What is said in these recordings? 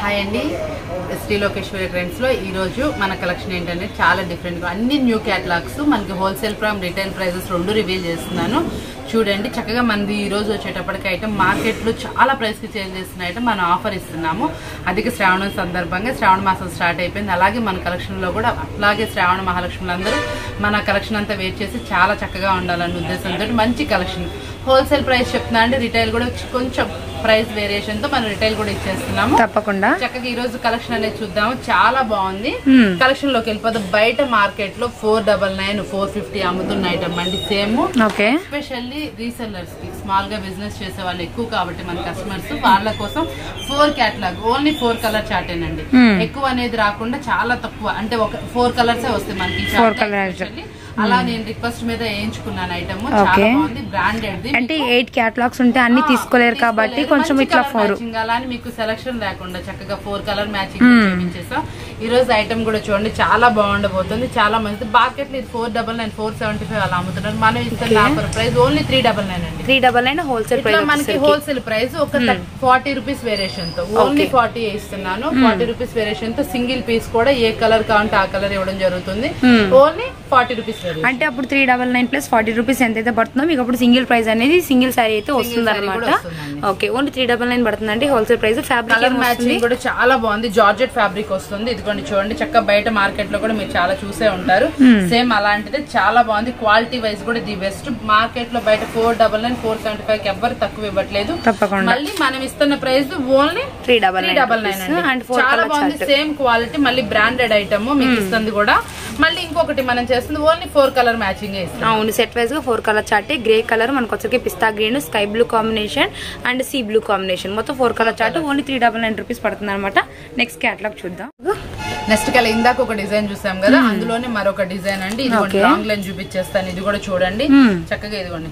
Hi అండి Shri Lokeshwari Trends లో ఈ రోజు మన కలెక్షన్ ఏంటంటే చాలా డిఫరెంట్ గా అన్ని న్యూ క్యాటలాగ్స్ మనకి హోల్సేల్ ఫ్రమ్ రిటైల్ ప్రైజెస్ రెండు రివీల్ చేస్తున్నాను చూడండి చక్కగా మనది ఈ రోజు వచ్చేటప్పటికి ఐటమ్ మార్కెట్ లో చాలా ప్రైస్ కి చేంజ్ చేస్తున్న ఐటమ్ మనం ఆఫర్ ఇస్తున్నాము అధిక శ్రావణం సందర్భంగా శ్రావణ మాసం స్టార్ట్ అయిపోయింది అలాగే మన కలెక్షన్ లో కూడా అట్లాగే శ్రావణ మహాలక్ష్ములు అందరూ మన కలెక్షన్ అంతా వెయిట్ చేసి చాలా చక్కగా ఉండాలన్న ఉద్దేశంతో మంచి కలెక్షన్ హోల్సేల్ ప్రైస్ చెప్తున్నా అండి రిటైల్ కూడా కొంచెం ప్రైస్ వేరియేషన్ తో మనం రిటైల్ కూడా ఇచ్చేస్తున్నాము తప్పకుండా చక్కగా ఈ రోజు కలెక్షన్ అనేది చూద్దాము చాలా బాగుంది Hmm. కలెక్షన్ లోకి వెళ్ళిపోతే బయట మార్కెట్ లో four double nine four fifty అమ్ముతున్న ఐటమ్ అండి సేమ్ ఓకే ఎస్పెషల్లీ రీసెల్లర్స్ కి స్మాల్ గా బిజినెస్ చేసే వాళ్ళు ఎక్కువ కాబట్టి మన కస్టమర్స్ వాళ్ళ కోసం four catalogue only four colour చార్టేనండి Hmm. ఎక్కువ అనేది రాకుండా చాలా తక్కువ అంటే ఒక ఫోర్ కలర్స్ వస్తాయి మనకి ఈ Four chart colours. especially. అలా నేను రిక్వెస్ట్ మీద వేయించుకున్నాను ఐటమ్ చాలా Okay. బాగుంది బ్రాండెడ్ అంటే ఎయిట్ క్యాటలాగ్స్ ఉంటే అన్ని తీసుకోలేరు కాబట్టి కొంచెం ఇట్లా ఫోర్ అలా అని మీకు సెలక్షన్ లేకుండా చక్కగా ఫోర్ కలర్ మ్యాచింగ్ చేయించేసాం ఈ రోజు ఐటమ్ కూడా చూడండి చాలా బాగుండబోతుంది చాలా మంది మార్కెట్ లో ఇది four double nine four seventy five అలా అమ్ముతున్నారు మనం ఇస్తున్న offer price only three double nine అండి త్రీ డబల్ నైన్ హోల్సేల్ ఇట్లా మనకి ప్రైస్ హోల్సేల్ ప్రైస్ ఒక ఫార్టీ రూపీస్ వేరియేషన్ తో ఓన్లీ ఫార్టీ ఇస్తున్నాను ఫార్టీ రూపీస్ వేరియేషన్ తో సింగిల్ పీస్ కూడా ఏ కలర్ కావాలంటే ఆ కలర్ ఇవ్వడం జరుగుతుంది ఓన్లీ ఫార్టీ రూపీస్ వేరియేషన్ అంటే అప్పుడు three double nine plus forty rupees ఎంత అయితే పడుతుందో మీకు అప్పుడు సింగిల్ ప్రైస్ అనేది సింగిల్ సారీ అయితే వస్తుంది saree కూడా అనమాట వస్తుందండి. Okay only three double nine పడుతుందండి wholesale price colour fabric matching కూడా చాలా బాగుంది జార్జెట్ ఫ్యాబ్రిక్ వస్తుంది ఇదిగోండి చూడండి చక్క బయట మార్కెట్ లో కూడా మీరు చాలా చూసే ఉంటారు సేమ్ అలాంటిదే చాలా బాగుంది క్వాలిటీ వైజ్ కూడా ది బెస్ట్ మార్కెట్ లో బయట four double nine four seventy five ఎవ్వరు తక్కువ ఇవ్వట్లేదు తప్పకుండా మళ్ళీ మనం ఇస్తున్న price only three double three nine double nine and four చాలా కలర్ బాగుంది సేమ్ క్వాలిటీ మళ్ళీ బ్రాండెడ్ ఐటమ్ మీకు ఇస్తుంది కూడా మళ్ళీ ఇంకొకటి మనం చేస్తుంది ఓన్లీ ఫోర్ కలర్ మ్యాచింగ్ ఇస్తాం అవును సెట్ వైజ్ గా four colour chart grey colour మనకు వచ్చరికి పిస్తా green sky blue combination and sea blue combination మొత్తం four colour chart only three double nine rupees పడుతుంది అనమాట నెక్స్ట్ క్యాటలాగ్ చూద్దాం నెక్స్ట్ కల ఇందాక ఒక డిజైన్ చూసాం కదా అందులోనే మరొక డిజైన్ అండి ఇది Okay. లాంగ్ లైన్ చూపించేస్తాను ఇది కూడా చూడండి Hmm. చక్కగా ఇదిగోండి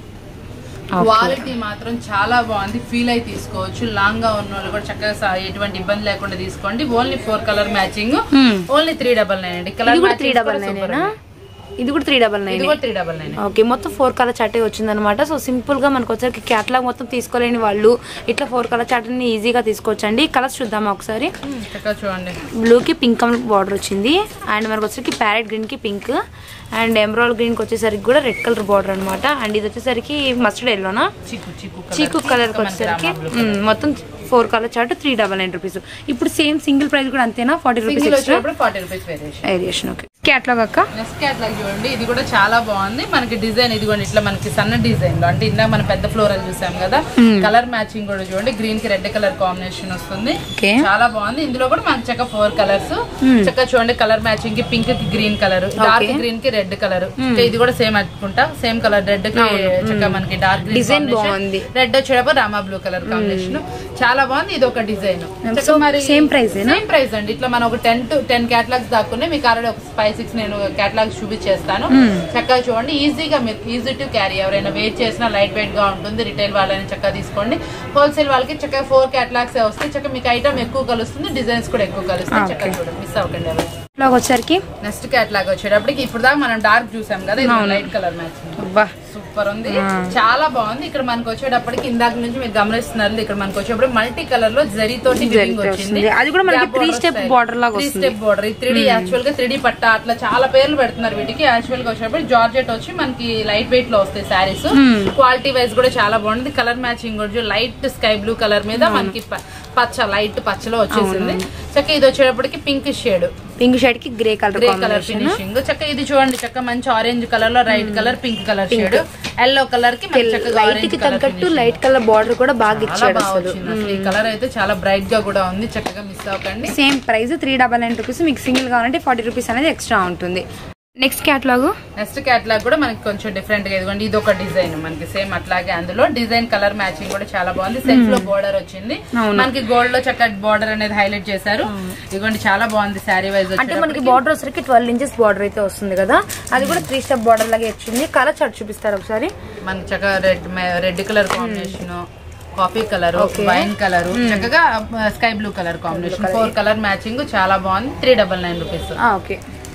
క్వాలిటీ మాత్రం చాలా బాగుంది ఫీల్ అయి తీసుకోవచ్చు లాంగ్ గా ఉన్న వాళ్ళు కూడా చక్కగా సా- ఎటువంటి ఇబ్బంది లేకుండా తీసుకోండి only four colour matching Hmm. Only three double nine అండి ఇది కలర్ కూడా త్రీ డబల్ నైన్ ఇది కూడా త్రీ డబల్ నైన్ ఇది కూడా త్రీ డబల్ నైన్ ఓకే మొత్తం ఫోర్ కలర్ చాటే వచ్చిందనమాట సో సింపుల్ గా మనకు వచ్చరికి క్యాటలాగ్ మొత్తం తీసుకోలేని వాళ్ళు ఇట్లా ఫోర్ కలర్ చాట్ని ఈజీగా తీసుకోవచ్చండి కలర్స్ చూద్దామా ఒకసారి చక్కగా చూడండి బ్లూ కి పింక్ బార్డర్ వచ్చింది అండ్ మనకు వచ్చరికి ప్యారెట్ గ్రీన్ కి పింక్ అండ్ ఎమరాల్ గ్రీన్ కి వచ్చేసరికి కూడా రెడ్ కలర్ బార్డర్ అన్నమాట అండ్ ఇది వచ్చేసరికి మస్టర్డ్ ఎల్లోనా చిక్కు చిక్కు చీకు కలర్ కి వచ్చేసరికి మ్, మొత్తం four colour chart three double nine rupees ఇప్పుడు సేమ్ సింగిల్ ప్రైస్ కూడా అంతేనా ఫార్టీ రూపీస్ సింగిల్ ఎక్స్ట్రా వచ్చినప్పుడు forty rupees variation variation okay catalogue అక్క నెక్స్ట్ క్యాట్లాగ్ చూడండి ఇది కూడా చాలా బాగుంది మనకి డిజైన్ ఇదిగోండి ఇట్లా మనకి సన్న డిజైన్ లో అంటే ఇందాక మనం పెద్ద ఫ్లోరల్ చూసాం కదా కలర్ మ్యాచింగ్ కూడా చూడండి గ్రీన్ కి రెడ్ కలర్ కాంబినేషన్ వస్తుంది ఓకే చాలా బాగుంది ఇందులో కూడా మనకి చక్క ఫోర్ కలర్స్ చక్క చూడండి కలర్ మ్యాచింగ్ కి పింక్ కి గ్రీన్ కలర్ డార్క్ గ్రీన్ కి రెడ్ కలర్ ఇది కూడా సేమ్ అనుకుంటా సేమ్ కలర్ రెడ్ కి చక్క మనకి డార్క్ గ్రీన్ Design బాగుంది. రెడ్ వచ్చేటప్పుడు రామా బ్లూ కలర్ కాంబినేషన్ చాలా బాగుంది ఇది ఒక డిజైన్ So, same price ఏనా? సేమ్ ప్రైస్ అండి ఇట్లా మనం ఒక టెన్ టు టెన్ క్యాటలాగ్స్ దాక్కునే మీకు ఆల్రెడీ ఒక ఫైవ్ సిక్స్ నేను క్యాటలాగ్స్ చూపించేస్తాను చక్కగా చూడండి ఈజీగా మీరు ఈజీ టు క్యారీ ఎవరైనా వెయిట్ చేసినా లైట్ వెయిట్ గా ఉంటుంది రిటైల్ వాళ్ళని చక్కగా తీసుకోండి హోల్సేల్ వాళ్ళకి చక్కగా ఫోర్ క్యాటలాగ్స్ వస్తాయి చక్కగా మీకు ఐటమ్ ఎక్కువ కలుస్తుంది డిజైన్స్ కూడా ఎక్కువ కలుస్తాయి చక్కగా చూడండి మిస్ అవ్వకండి ఎవరు క్యాట్లాగ్ వచ్చేసరికి నెక్స్ట్ క్యాటలాగ్ వచ్చేటప్పటికి ఇప్పుడు దాకా మనం డార్క్ చూసాం కదా ఇది లైట్ కలర్ మ్యాచింగ్ అబ్బా సూపర్ ఉంది చాలా బాగుంది ఇక్కడ మనకు వచ్చేటప్పటికి ఇందాక నుంచి మీరు గమనిస్తున్నారు ఇక్కడ మనకు వచ్చేటప్పుడు మల్టీ కలర్ లో జరీ తోటి weaving వచ్చింది వస్తుంది. అది కూడా మనకి three step border లాగా three step border three D actual గా త్రీ డి పట్ట అట్లా చాలా పేర్లు పెడుతున్నారు వీటికి యాక్చువల్ గా వచ్చేటప్పుడు జార్జెట్ వచ్చి మనకి లైట్ వెయిట్ లో వస్తాయి శారీస్ క్వాలిటీ వైజ్ కూడా చాలా బాగుంది కలర్ మ్యాచింగ్ కూడా లైట్ స్కై బ్లూ కలర్ మీద మనకి ప- పచ్చ లైట్ పచ్చలో వచ్చేసింది చక్క ఇది వచ్చేటప్పటికి పింక్ షేడ్ పింక్ షేడ్ కి grey colour grey colour finishing చక్క ఇది చూడండి చక్క మంచి ఆరెంజ్ కలర్ లో right colour pink colour shade yellow colour కి మనకి చక్కగా లైట్ ఆరెంజ్ కి కలర్ తగ్గట్టు లైట్ కలర్ బార్డర్ కూడా బాగా చాలా ఇచ్చాడు బాగా అసలు వచ్చింది అసలు ఈ కలర్ అయితే చాలా బ్రైట్ గా కూడా ఉంది చక్కగా మిస్ అవ్వకండి same price three double nine rupees మీకు సింగిల్ కావాలంటే ఫార్టీ రూపీస్ అనేది ఎక్స్ట్రా ఉంటుంది నెక్స్ట్ క్యాట్లాగ్ నెక్స్ట్ క్యాట్లాగ్ కూడా మనకి కొంచెం డిఫరెంట్ గా ఇదిగోండి ఇది ఒక డిజైన్ మనకి సేమ్ అట్లాగే అందులో డిజైన్ కలర్ మ్యాచింగ్ కూడా చాలా బాగుంది సెల్ఫ్ లో బోర్డర్ వచ్చింది మనకి గోల్డ్ లో చక్కటి బోర్డర్ అనేది హైలైట్ చేశారు ఇదిగోండి చాలా బాగుంది శారీ వైజ్ అంటే మనకి బార్డర్ వచ్చరికి ట్వెల్వ్ ఇంచెస్ బార్డర్ అయితే వస్తుంది కదా అది కూడా త్రీ స్టెప్ బార్డర్ లాగే వచ్చింది కలర్ చార్ట్ చూపిస్తారు ఒకసారి మనకి చక్కగా red red colour combination coffee colour wine colour చక్కగా sky blue colour combination four colour matching చాలా బాగుంది three double nine rupees okay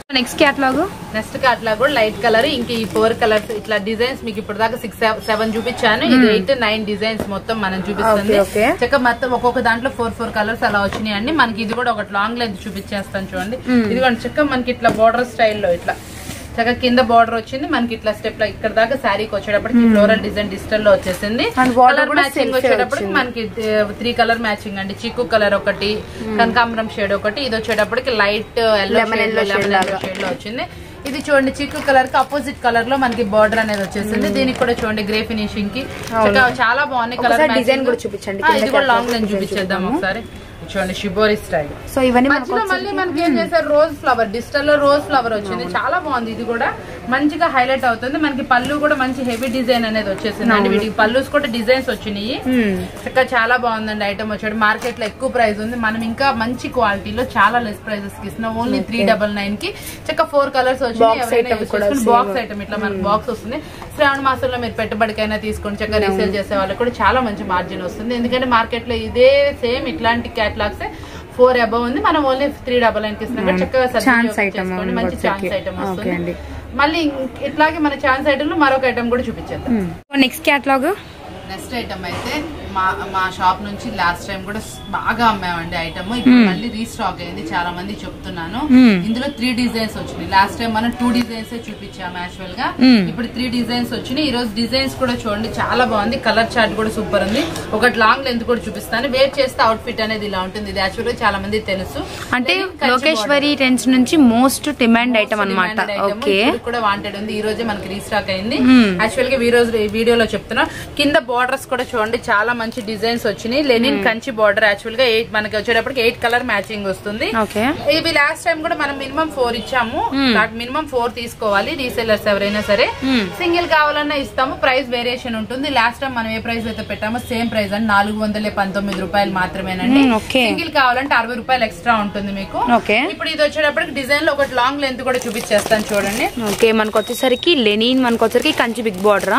next catalogue next అట్లా కూడా లైట్ కలర్ ఇంక ఈ ఫోర్ కలర్స్ ఇట్లా డిజైన్స్ మీకు ఇప్పుడు దాకా సిక్స్ సెవెన్ చూపించాను ఇది ఎయిట్ నైన్ డిజైన్స్ మొత్తం మనం చూపిస్తుంది Okay, okay. చక్క మొత్తం ఒక్కొక్క దాంట్లో ఫోర్ ఫోర్ కలర్స్ అలా వచ్చినాయి అండి మనకి ఇది కూడా ఒకటి లాంగ్ లెంత్ చూపించేస్తాను చూడండి ఇది కూడా చక్క మనకి ఇట్లా బార్డర్ స్టైల్లో ఇట్లా చక్క కింద బార్డర్ వచ్చింది మనకి ఇట్లా స్టెప్ లో ఇక్కడ దాకా శారీకి వచ్చేటప్పటికి ఫ్లోరల్ డిజైన్ డిజిటల్ లో వచ్చేసింది And border కలర్ కూడా మ్యాచింగ్ self ఏ వచ్చేటప్పటికి మనకి త్రీ కలర్ మ్యాచింగ్ అండి చిక్కు కలర్ ఒకటి కనకాంబరం షేడ్ ఒకటి ఇది వచ్చేటప్పటికి light yellow Lemon yellow shade లాగా. షేడ్ లో వచ్చింది ఇది చూడండి చిక్కు కలర్ కి అపోజిట్ కలర్ లో మనకి బార్డర్ అనేది వచ్చేసింది దీనికి కూడా చూడండి గ్రే ఫినిషింగ్ కి చక్కగా చాలా బాగుంది కలర్ ఒకసారి design కూడా చూపించండి. కింద ఇది కూడా catalog లాంగ్ లెంత్ design చూపించేద్దాం చూద్దాము. ఒకసారి చూడండి షిబోరి స్టైల్ సో ఇవన్నీ మనకు మధ్యలో మళ్ళీ మనకి ఏం చేశారు రోజ్ ఫ్లవర్ డిజిటల్ లో రోజ్ ఫ్లవర్ వచ్చింది చాలా బాగుంది ఇది కూడా మంచిగా హైలైట్ అవుతుంది మనకి పళ్ళు కూడా మంచి హెవీ డిజైన్ అనేది వచ్చేసింది అండి వీటికి పళ్ళుస్ కూడా డిజైన్స్ వచ్చినాయి చక్కగా చాలా బాగుందండి ఐటమ్ వచ్చాడు మార్కెట్ లో ఎక్కువ ప్రైస్ ఉంది మనం ఇంకా మంచి క్వాలిటీలో చాలా లెస్ ప్రైసెస్ కి ఇస్తున్నాం ఓన్లీ త్రీ డబల్ నైన్ కి చక్క ఫోర్ కలర్స్ Box item కూడా వచ్చినాయి బాక్స్ ఐటమ్ ఇట్లా మనకి బాక్స్ వస్తుంది శ్రావణ మాసంలో మీరు పెట్టుబడికైనా తీసుకొని చక్కగా రీసేల్ చేసే వాళ్ళకి కూడా చాలా మంచి మార్జిన్ వస్తుంది ఎందుకంటే మార్కెట్ లో ఇదే సేమ్ ఇట్లాంటి క్యాటలాగ్స్ ఫోర్ అబవ్ ఉంది మనం ఓన్లీ త్రీ డబల్ నైన్ కి ఇస్తున్నాం కాబట్టి చక్కగా Chance సద్వినియోగం item చేసుకోండి. ఉంది మంచి వచ్చేకి. ఛాన్స్ ఐటమ్ Okay వస్తుంది అండి. మళ్ళీ ఇం- ఇట్లాగే మన ఛాన్స్ ఐటమ్ లో మరొక ఐటమ్ కూడా చూపించేద్దాం నెక్స్ట్ క్యాట్లాగ్ నెక్స్ట్ ఐటమ్ అయితే మా మా షాప్ నుంచి లాస్ట్ టైం కూడా స్- బాగా అమ్మామండి ఐటమ్ ఇప్పుడు మళ్ళీ రీస్టాక్ అయింది చాలా మంది చెప్తున్నాను ఇందులో త్రీ డిజైన్స్ వచ్చినాయి లాస్ట్ టైం మనం టూ డిజైన్స్ చూపించాము యాక్చువల్ గా ఇప్పుడు త్రీ డిజైన్స్ వచ్చినాయి ఈ రోజు డిజైన్స్ కూడా చూడండి చాలా బాగుంది కలర్ చార్ట్ కూడా సూపర్ ఉంది ఒకటి లాంగ్ లెంత్ కూడా చూపిస్తాను వేర్ చేస్తే అవుట్ ఫిట్ అనేది ఇలా ఉంటుంది ఇది యాక్చువల్ గా చాలా మంది తెలుసు అంటే Denim కంచి లోకేశ్వరి ట్రెండ్స్ నుంచి మోస్ట్ డిమాండ్ ఐటమ్ అన్నమాట Demanded item. ఓకే ఇప్పుడు కూడా వాంటెడ్ ఉంది ఈ రోజే మనకి రీస్టాక్ అయింది యాక్చువల్ గా ఈ రోజు ఈ వీడియోలో చెప్తున్నా కింద బార్డర్స్ కూడా చూడండి చాలా మంచి డిజైన్స్ వచ్చినాయి లెనిన్ కంచి బార్డర్ యాక్చువల్ గా ఎయిట్ మనకి వచ్చేటప్పటికి ఎయిట్ కలర్ మ్యాచింగ్ వస్తుంది ఓకే ఇవి లాస్ట్ టైం కూడా మనం మినిమం ఫోర్ ఇచ్చాము మినిమం ఫోర్ తీసుకోవాలి రీసెల్లర్స్ ఎవరైనా సరే సింగిల్ కావాలన్నా ఇస్తాము ప్రైస్ వేరియేషన్ ఉంటుంది లాస్ట్ టైం మనం ఏ ప్రైస్ అయితే పెట్టామో సేమ్ ప్రైస్ అండి నాలుగు వందల పంతొమ్మిది రూపాయలు మాత్రమేనండి Hmm, okay. సింగిల్ కావాలంటే అరవై రూపాయలు ఎక్స్ట్రా ఉంటుంది మీకు ఓకే ఇప్పుడు ఇది వచ్చేటప్పటికి డిజైన్ లో ఒకటి లాంగ్ లెంత్ కూడా చూపించేస్తాను చూడండి ఓకే మనకు వచ్చేసరికి లెనిన్ మనకు వచ్చేసరికి కంచి బిగ్ బార్డర్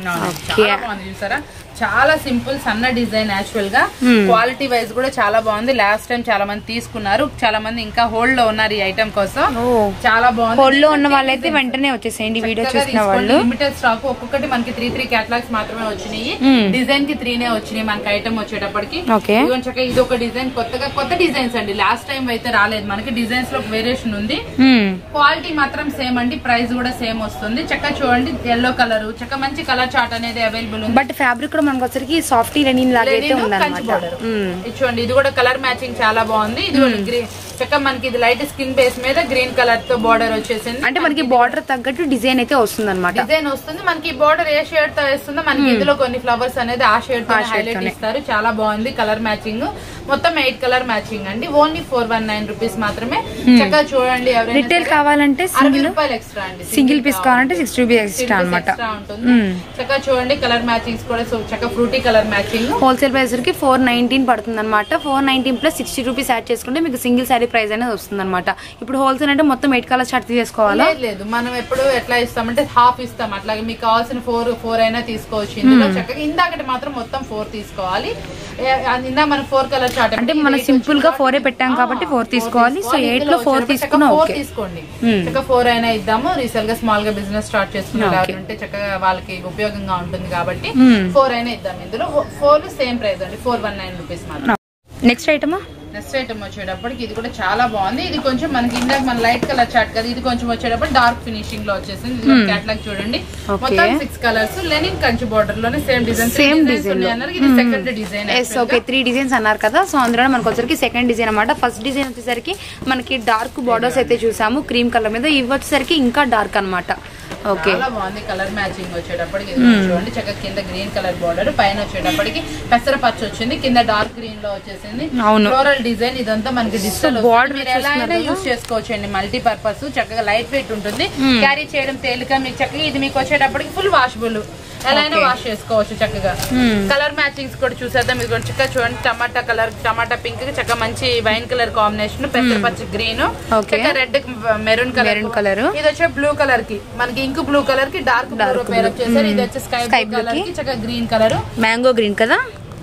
ఓకే చాలా బాగుంది చూసారా చాలా సింపుల్ సన్న డిజైన్ యాక్చువల్ గా క్వాలిటీ వైజ్ కూడా చాలా బాగుంది లాస్ట్ టైం చాలా మంది తీసుకున్నారు చాలా మంది ఇంకా హోల్డ్ లో ఉన్నారు ఈ ఐటమ్ కోసం ఓ చాలా బాగుంది హోల్లో ఉన్న వాళ్ళైతే వెంటనే వచ్చేసేయండి వీడియో చూసిన వాళ్ళు లిమిటెడ్ స్టాక్ ఒక్కొక్కటి మనకి త్రీ త్రీ క్యాటలాగ్స్ మాత్రమే వచ్చినాయి డిజైన్ కి త్రీనే వచ్చినాయి మనకి ఐటమ్ వచ్చేటప్పటికి ఓకే ఇదిగోండి చక్కగా ఇది ఒక డిజైన్ కొత్తగా కొత్త డిజైన్స్ అండి లాస్ట్ టైం అయితే రాలేదు మనకి డిజైన్స్ లో వేరియేషన్ ఉంది క్వాలిటీ మాత్రం సేమ్ అండి ప్రైస్ కూడా సేమ్ వస్తుంది చక్కగా చూడండి ఎల్లో కలర్ చక్క మంచి కలర్ చార్ట్ అనేది అవైలబుల్ ఉంది బట్ ఫ్యాబ్రిక్ కూడా మనకు వచ్చరికి సాఫ్టీ లెనిన్ లాగా అయితే లెనిన్ కంచి ఉందన్నమాట border. ఇది చూడండి ఇది కూడా కలర్ మ్యాచింగ్ చాలా బాగుంది ఇది కూడా గ్రీన్ చక్క మనకి ఇది లైట్ స్కిన్ బేస్ మీద గ్రీన్ కలర్ తో బార్డర్ వచ్చేసింది అంటే మనకి బార్డర్ తగ్గట్టు డిజైన్ అయితే వస్తుంది అనమాట డిజైన్ వస్తుంది మనకి బార్డర్ ఏ షేడ్ తో వేస్తుందో మనకి ఇందులో కొన్ని ఫ్లవర్స్ అనేది ఆ షేడ్ తో ఆ shade హైలైట్ తోనే. ఇస్తారు చాలా బాగుంది కలర్ మ్యాచింగ్ మొత్తం ఎయిట్ కలర్ మ్యాచింగ్ అండి only four one nine rupees మాత్రమే చక్కగా చూడండి ఎవరైనా రిటైల్ సరే కావాలంటే అరవై సింగిల్ రూపాయలు ఎక్స్ట్రా అండి సింగిల్ పీస్ కావాలంటే సిక్స్టీ రూపీస్ ఎక్స్ట్రా అనమాట ఎక్స్ట్రా ఉంటుంది చక్కగా చూడండి కలర్ మ్యాచింగ్స్ కూడా సో చక్కగా fruity colour matching wholesale price కి ఫోర్ నైన్టీన్ పడుతుంది అనమాట four nineteen plus sixty rupees add చేసుకుంటే మీకు సింగిల్ సారీ ప్రైస్ అనేది వస్తుంది అనమాట ఇప్పుడు హోల్సేల్ అంటే మొత్తం ఎయిట్ కలర్ షర్ట్ తీసుకోవాలా లేదు లేదు మనం ఎప్పుడు ఎట్లా ఇస్తామంటే హాఫ్ ఇస్తాం అట్లాగే మీకు కావాల్సిన ఫోర్ ఫోర్ అయినా తీసుకోవచ్చు ఇందులో చక్కగా ఇందాకటి మాత్రం మొత్తం ఫోర్ తీసుకోవాలి ఏ- అది ఇందా మనం ఫోర్ కలర్ చార్ట్ అంటే మనం simple గా four ఏ పెట్టాం కాబట్టి four తీసుకోవాలి. సో eight లో four తీసుకున్నా ఫోర్ okay. తీసుకోండి Hmm. చక్కగా ఫోర్ అయినా ఇద్దాము రీసెల్ గా స్మాల్ గా బిజినెస్ స్టార్ట్ చేసుకున్నారు ఉంటే చక్కగా వాళ్ళకి ఉపయోగంగా ఉంటుంది కాబట్టి ఫోర్ అయినా ఇద్దాం ఇందులో ఫోర్ సేమ్ ప్రైస్ అండి ఫోర్ వన్ నైన్ రూపీస్ మాత్రం నెక్స్ట్ ఐటమ్ నెక్స్ట్ ఐటమ్ వచ్చేటప్పటికి ఇది కూడా చాలా బాగుంది ఇది కొంచెం మనకి ఇందాక మన లైట్ కలర్ చాట్ కదా ఇది కొంచెం వచ్చేటప్పుడు డార్క్ ఫినిషింగ్ లో వచ్చేసింది ఇది క్యాట్లాగ్ చూడండి Okay. మొత్తం six colours linen Kanchi border లోనే సేమ్ డిజైన్ Same design లో. అన్నారు ఇది second design yes okay three designs అన్నారు కదా సో అందులో మనకు వచ్చరికి సెకండ్ డిజైన్ అనమాట ఫస్ట్ డిజైన్ వచ్చేసరికి మనకి డార్క్ బార్డర్స్ అయితే చూసాము క్రీమ్ కలర్ మీద ఇవి వచ్చేసరికి ఇంకా డార్క్ అన్నమాట ఓకే చాలా బాగుంది కలర్ మ్యాచింగ్ వచ్చేటప్పటికి ఇది చూడండి చక్కగా కింద గ్రీన్ కలర్ బార్డర్ పైన వచ్చేటప్పటికి పెసర పచ్చ వచ్చింది కింద డార్క్ గ్రీన్ లో వచ్చేసింది అవును. ఫ్లోరల్ డిజైన్ ఇదంతా మనకి డిజిటల్ border మీరు ఎలా అయినా యూస్ చేసుకోవచ్చు అండి మల్టీ పర్పస్ చక్కగా లైట్ వెయిట్ ఉంటుంది క్యారీ చేయడం తేలిక మీకు చక్కగా ఇది మీకు వచ్చేటప్పటికి ఫుల్ వాషబుల్ ఎలా అయినా వాష్ చేసుకోవచ్చు చక్కగా కలర్ మ్యాచింగ్స్ కూడా చూసేద్దాం ఇది కూడా చక్కగా చూడండి టమాటా కలర్ టమాటా పింక్ చక్కగా మంచి వైన్ కలర్ కాంబినేషన్ పెసర పచ్చ green Okay. Red maroon colour Maroon colour. ఇది వచ్చే బ్లూ కలర్ కి మనకి ఇంక్ బ్లూ కలర్ కి డార్క్ బ్లూ పేర్ వచ్చేసరి ఇది వచ్చే sky Sky blue blue colour కి. కి చక్కగా గ్రీన్ కలర్ మ్యాంగో గ్రీన్ కదా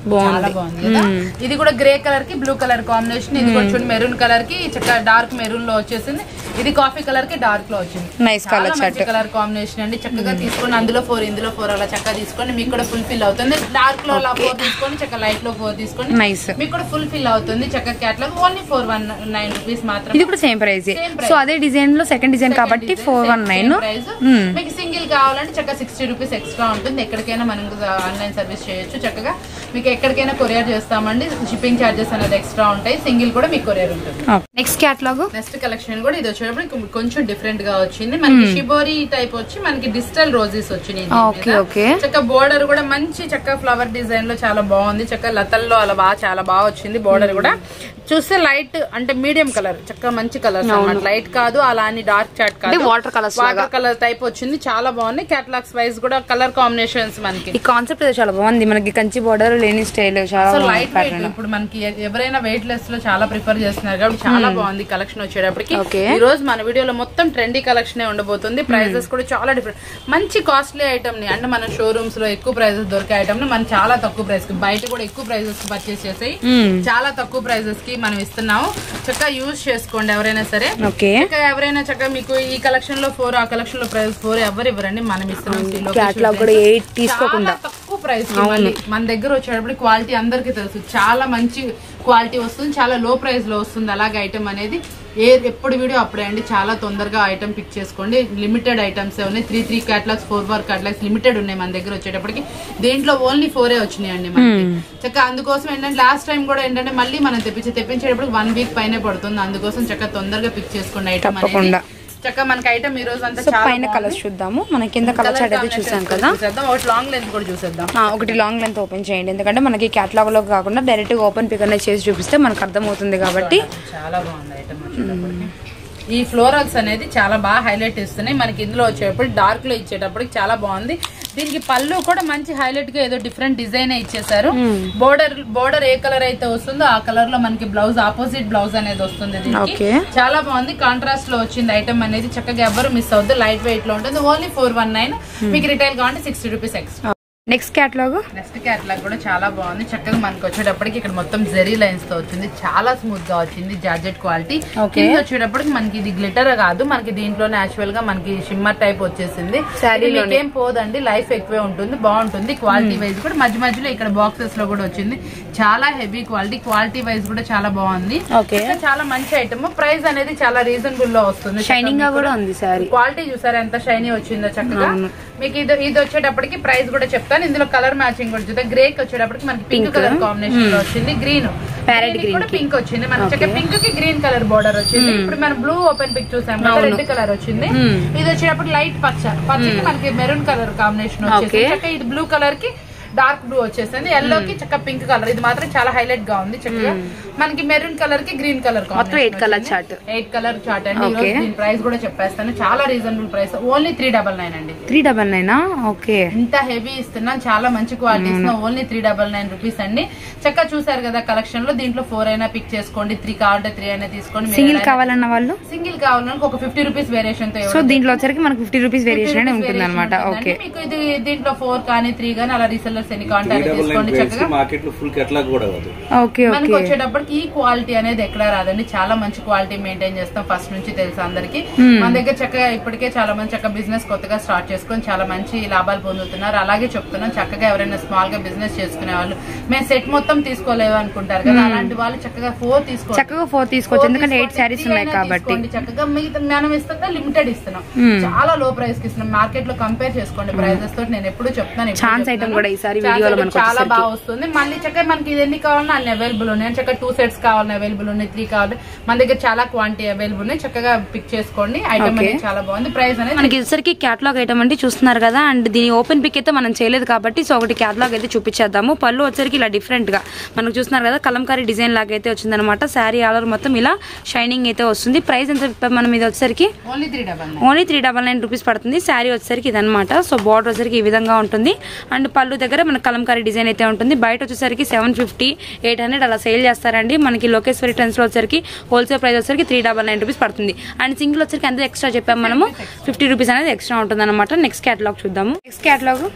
బాగుంది. చాలా బాగుంది కదా ఇది కూడా గ్రే కలర్ కి బ్లూ కలర్ కాంబినేషన్ ఇది కూడా చూడండి మెరూన్ కలర్ కి చక్కగా డార్క్ మెరూన్ లో వచ్చేసింది ఇది కాఫీ కలర్ కి డార్క్ లో వచ్చింది నైస్ కలర్ చాలా మంచి కలర్ కాంబినేషన్ అండి చక్కగా తీసుకొని అందులో ఫోర్ ఇందులో ఫోర్ అలా చక్కగా తీసుకొని మీకు కూడా ఫుల్ ఫిల్ అవుతుంది డార్క్ లో అలా ఫోర్ తీసుకొని చక్కగా లైట్ లో ఫోర్ తీసుకొని నైస్ మీకు కూడా ఫుల్ ఫిల్ అవుతుంది చక్కగా catalogue only four one nine rupees మాత్రం ఇది కూడా same price Same price. So అదే డిజైన్ లో సెకండ్ డిజైన్ కాబట్టి ఫోర్ వన్ నైన్ మీకు సింగిల్ కావాలంటే చక్కగా సిక్స్టీ రూపీస్ ఎక్స్ట్రా ఉంటుంది ఎక్కడికైనా మనం ఆన్లైన్ సర్వీస్ చేయొచ్చు చక్కగా మీకు ఎక్కడికైనా కొరియర్ చేస్తామండి షిప్పింగ్ చార్జెస్ అనేది ఎక్స్ట్రా ఉంటాయి సింగిల్ కూడా మీకు కొరియర్ ఉంటుంది నెక్స్ట్ క్యాట్లాగ్ నెక్స్ట్ కలెక్షన్ కూడా ఇది వచ్చేటప్పుడు ఇంకొ- కొంచెం డిఫరెంట్ గా వచ్చింది మనకి షిబోరి టైప్ వచ్చి మనకి డిజిటల్ రోజెస్ వచ్చినాయి దీని ఓకే మీద. ఓకే చక్క బోర్డర్ కూడా మంచి చక్క ఫ్లవర్ డిజైన్ లో చాలా బాగుంది చక్క లతల్లో అలా బాగా చాలా బాగా వచ్చింది బోర్డర్ కూడా చూస్తే లైట్ అంటే మీడియం కలర్ చక్క మంచి కలర్ లైట్ కాదు అలా అని డార్క్ చాట్ అంటే కాదు water colours water colour type వచ్చింది చాలా బాగుంది కేటలాగ్స్ వైజ్ కూడా కలర్ కాంబినేషన్స్ మనకి ఈ కాన్సెప్ట్ అయితే చాలా బాగుంది మనకి కంచి బోర్డర్ లేని స్టైల్ చాలా సో బాగుంది లైట్ వెయిట్ ఇప్పుడు మనకి ఎ- ఎవరైనా వెయిట్ లెస్ లో చాలా ప్రిఫర్ చేస్తున్నారు కాబట్టి చాలా బాగుంది కలెక్షన్ వచ్చేటప్పటికి Okay. ఈ రోజు మన వీడియోలో మొత్తం ట్రెండీ కలెక్షన్ ఉండబోతుంది ప్రైజెస్ కూడా చాలా డిఫరెంట్ మంచి కాస్ట్లీ ఐటమ్ ని అంటే మన షోరూమ్స్ లో ఎక్కువ ప్రైజెస్ దొరికే ఐటమ్ ని మనం చాలా తక్కువ ప్రైస్ కి బయట కూడా ఎక్కువ ప్రైజెస్ కి పర్చేస్ చేసాయి చాలా తక్కువ ప్రైజెస్ కి మనం ఇస్తున్నాము చక్కగా యూజ్ చేసుకోండి ఎవరైనా సరే ఓకే చక్కగా ఎవరైనా చక్కగా మీకు ఈ కలెక్షన్ లో ఫోర్ ఆ కలెక్షన్ లో ప్రైస్ ఫోర్ ఎవరు ఇవ్వరండి మనం ఇస్తున్నాం ఈ location క్యాట్లాగ్ కూడా price. ఎయిట్ తీసుకోకుండా చాలా తక్కువ ప్రైస్ మన దగ్గర వచ్చేటప్పుడు క్వాలిటీ అందరికీ తెలుసు చాలా మంచి క్వాలిటీ వస్తుంది చాలా లో ప్రైస్ లో వస్తుంది అలాగే ఐటమ్ అనేది ఏ ఎప్పుడు వీడియో అప్పుడే అండి చాలా తొందరగా ఐటమ్ పిక్ చేసుకోండి లిమిటెడ్ ఐటమ్స్ ఉన్నాయి three three catalogues four four catalogues limited ఉన్నాయి మన దగ్గర వచ్చేటప్పటికి దీంట్లో ఓన్లీ ఫోరే వచ్చినాయి అండి మనకి చక్క అందుకోసం ఏంటంటే లాస్ట్ టైం కూడా ఏంటంటే మళ్ళీ మనం తెప్పించి తెప్పించేటప్పుడు వన్ వీక్ పైనే పడుతుంది అందుకోసం చక్క తొందరగా పిక్ చేసుకోండి ఐటమ్ అనేది తప్పకుండా. చక్క మనకి ఐటమ్ ఈ రోజు అంతా సో చాలా పైన కలర్స్ చూద్దాము మన కింద కలర్ చార్ట్ అయితే చూసాం కదా చూసేద్దాం ఒకటి లాంగ్ లెంత్ కూడా చూసేద్దాం ఆ, ఒకటి లాంగ్ లెంత్ ఓపెన్ చేయండి ఎందుకంటే మనకి క్యాటలాగ్ లో కాకుండా డైరెక్ట్ గా ఓపెన్ పిక్ అనేది చేసి చూపిస్తే మనకు అర్థమవుతుంది కాబట్టి చాలా బాగుంది ఐటమ్ వచ్చేటప్పటికి ఈ ఫ్లోరల్స్ అనేది చాలా బాగా హైలైట్ ఇస్తున్నాయి మనకి ఇందులో వచ్చేటప్పుడు డార్క్ లో ఇచ్చేటప్పటికి చాలా బాగుంది దీనికి పళ్ళు కూడా మంచి హైలైట్ గా ఏదో డిఫరెంట్ డిజైన్ ఇచ్చేసారు బోర్డర్ బోర్డర్ ఏ కలర్ అయితే వస్తుందో ఆ కలర్ లో మనకి బ్లౌజ్ ఆపోజిట్ బ్లౌజ్ అనేది వస్తుంది దీనికి Okay. చాలా బాగుంది కాంట్రాస్ట్ లో వచ్చింది ఐటమ్ అనేది చక్కగా ఎవరు మిస్ అవుతుంది లైట్ వెయిట్ లో ఉంటుంది ఓన్లీ ఫోర్ వన్ నైన్ మీకు రిటైల్ కావాలంటే sixty rupees extra next catalogue next catalogue కూడా చాలా బాగుంది చక్కగా మనకి వచ్చేటప్పటికి ఇక్కడ మొత్తం జెరీ లైన్స్ తో వచ్చింది చాలా స్మూత్ గా వచ్చింది జార్జెట్ క్వాలిటీ Okay. కింద వచ్చేటప్పటికి మనకి ఇది గ్లిటర్ కాదు మనకి దీంట్లో యాక్చువల్ గా మనకి షిమ్మర్ టైప్ వచ్చేసింది Saree ఇది మీకేం పోదండి లైఫ్ ఎక్కువే ఉంటుంది బాగుంటుంది క్వాలిటీ వైజ్ కూడా మధ్య మధ్యలో ఇక్కడ బాక్సెస్ లో కూడా వచ్చింది చాలా హెవీ క్వాలిటీ క్వాలిటీ వైజ్ కూడా చాలా బాగుంది Okay. ఇంకా చాలా మంచి ఐటమ్ ప్రైస్ అనేది చాలా రీజనబుల్ లో వస్తుంది షైనింగ్ గా కూడా ఉంది సారీ క్వాలిటీ చూసారా ఎంత షైనీ వచ్చిందో చక్కగా మీకు ఇది ఇది వచ్చేటప్పటికి ప్రైస్ కూడా చెప్తాను ఇందులో కలర్ మ్యాచింగ్ కూడా చూద్దాం గ్రే కి వచ్చేటప్పటికి మనకి పింక్ కలర్ కాంబినేషన్ లో వచ్చింది గ్రీన్ Parrot green కూడా పింక్ వచ్చింది మనకి చక్కగా పింక్ కి గ్రీన్ కలర్ బోర్డర్ వచ్చింది ఇప్పుడు మనం బ్లూ ఓపెన్ పిక్ చూసాం కదా రెడ్ కలర్ వచ్చింది ఇది వచ్చేటప్పుడు లైట్ పచ్చ పచ్చకి మనకి మెరూన్ కలర్ కాంబినేషన్ వచ్చేసి Okay. చక్కగా ఇది బ్లూ కలర్ కి డార్క్ బ్లూ వచ్చేసింది ఎల్లో కి చక్కగా పింక్ కలర్ ఇది మాత్రం చాలా హైలైట్ గా ఉంది చక్కగా మనకి మెరూన్ కలర్ కి గ్రీన్ కలర్ మొత్తం eight colour chart eight colour chart అండి ఈ రోజు Okay. దీని ప్రైస్ కూడా చెప్పేస్తాను చాలా reasonable price only three double nine అండి త్రీ డబల్ నైనా ఓకే ఇంత హెవీ ఇస్తున్నాం చాలా మంచి క్వాలిటీ ఇస్తున్నాం only three double nine rupees అండి చక్కగా చూసారు కదా కలెక్షన్ లో దీంట్లో ఫోర్ అయినా పిక్ చేసుకోండి త్రీ కావాలంటే త్రీ అయినా తీసుకోండి సింగిల్ కావాలన్న వాళ్ళు సింగిల్ కావాలనుకో ఒక ఫిఫ్టీ రూపీస్ వేరియేషన్ తో సో దీంట్లో వచ్చరికి మనకు ఫిఫ్టీ రూపీస్ వేరియేషన్ అనేది ఉంటుంది అనమాట ఓకే మీకు ఇది దీంట్లో ఫోర్ కానీ త్రీ కానీ అలా రీసెల్లర్స్ ఎన్ని కావాలంటే అలా తీసుకోండి చక్కగా మార్కెట్ లో ఫుల్ కెట్లాగ్ కూడా కాదు ఓకే మనకి ఓకే వచ్చేటప్పటికి ఈ క్వాలిటీ అనేది ఎక్కడ రాదండి చాలా మంచి క్వాలిటీ మెయింటైన్ చేస్తాం ఫస్ట్ నుంచి తెలుసు అందరికి మన దగ్గర చక్కగా ఇప్పటికే చాలా మంది చక్కగా బిజినెస్ కొత్తగా స్టార్ట్ చేసుకొని చాలా మంచి లాభాలు పొందుతున్నారు అలాగే చెప్తున్నాం చక్కగా ఎవరైనా స్మాల్ గా బిజినెస్ చేసుకునే వాళ్ళు మేము సెట్ మొత్తం తీసుకోలేవు అనుకుంటారు కదా అలాంటి వాళ్ళు చక్కగా ఫోర్ తీసుకోండి చక్కగా ఫోర్ తీసుకోవచ్చు ఎందుకంటే ఎయిట్ శారీస్ ఉన్నాయి కాబట్టి చక్కగా మిగతా మనం ఇస్తుందా లిమిటెడ్ ఇస్తున్నాం చాలా లో ప్రైస్ కి ఇస్తున్నాం మార్కెట్ లో కంపేర్ చేసుకోండి ప్రైజెస్ తోటి నేను ఎప్పుడు చెప్తాను ఎప్పుడు Chance చెప్తాను. item కూడా ఈసారి Chance వీడియోలో item మనకు చాలా వచ్చేసరికి. బాగా వస్తుంది మళ్ళీ చక్కగా మనకి ఇది ఎన్ని కావాలన్నా అన్ని అవైలబుల్ ఉన్నాయి చక్కగా టూ సెట్స్ కావాలన్నా అవైలబుల్ ఉన్నాయి త్రీ కావాలి మన దగ్గర చాలా క్వాంటిటీ అవైలబుల్ ఉన్నాయి చక్కగా పిక్ చేసుకోండి ఐటమ్ Okay. అనేది చాలా బాగుంది ప్రైస్ అనేది మనకి వచ్చరికి క్యాటలాగ్ ఐటమ్ అంటే చూస్తున్నారు కదా అండ్ దీని ఓపెన్ పిక్ అయితే మనం చేయలేదు కాబట్టి సో ఒకటి క్యాటలాగ్ అయితే చూపించేద్దాము పళ్ళు వచ్చరికి ఇలా డిఫరెంట్ గా మనకు చూస్తున్నారు కదా కలంకారీ డిజైన్ లాగా అయితే వచ్చిందనమాట శారీ ఆలర్ మొత్తం ఇలా షైనింగ్ అయితే వస్తుంది ప్రైస్ ఎంత చెప్పాం మనం ఇది వచ్చరికి only three double only three double nine rupees పడుతుంది శారీ వచ్చేసరికి ఇదనమాట సో బార్డర్ వచ్చేసరికి ఈ విధంగా ఉంటుంది అండ్ పళ్ళు దగ్గర మన కలంకారీ డిజైన్ అయితే ఉంటుంది బయట వచ్చేసరికి సెవెన్ ఫిఫ్టీ ఎయిట్ హండ్రెడ్ అలా సేల్ చేస్తారండి మనకి లోకేశ్వరి ట్రెండ్స్ లో వచ్చరికి హోల్సేల్ ప్రైస్ వచ్చరికి త్రీ డబల్ నైన్ రూపీస్ పడుతుంది అండ్ సింగిల్ వచ్చరికి ఎంత ఎక్స్ట్రా చెప్పాము మనము ఫిఫ్టీ రూపీస్ అనేది ఎక్స్ట్రా ఉంటుంది అనమాట నెక్స్ట్ క్యాటలాగ్ చూద్దాము నెక్స్ట్ క్యాటలాగ్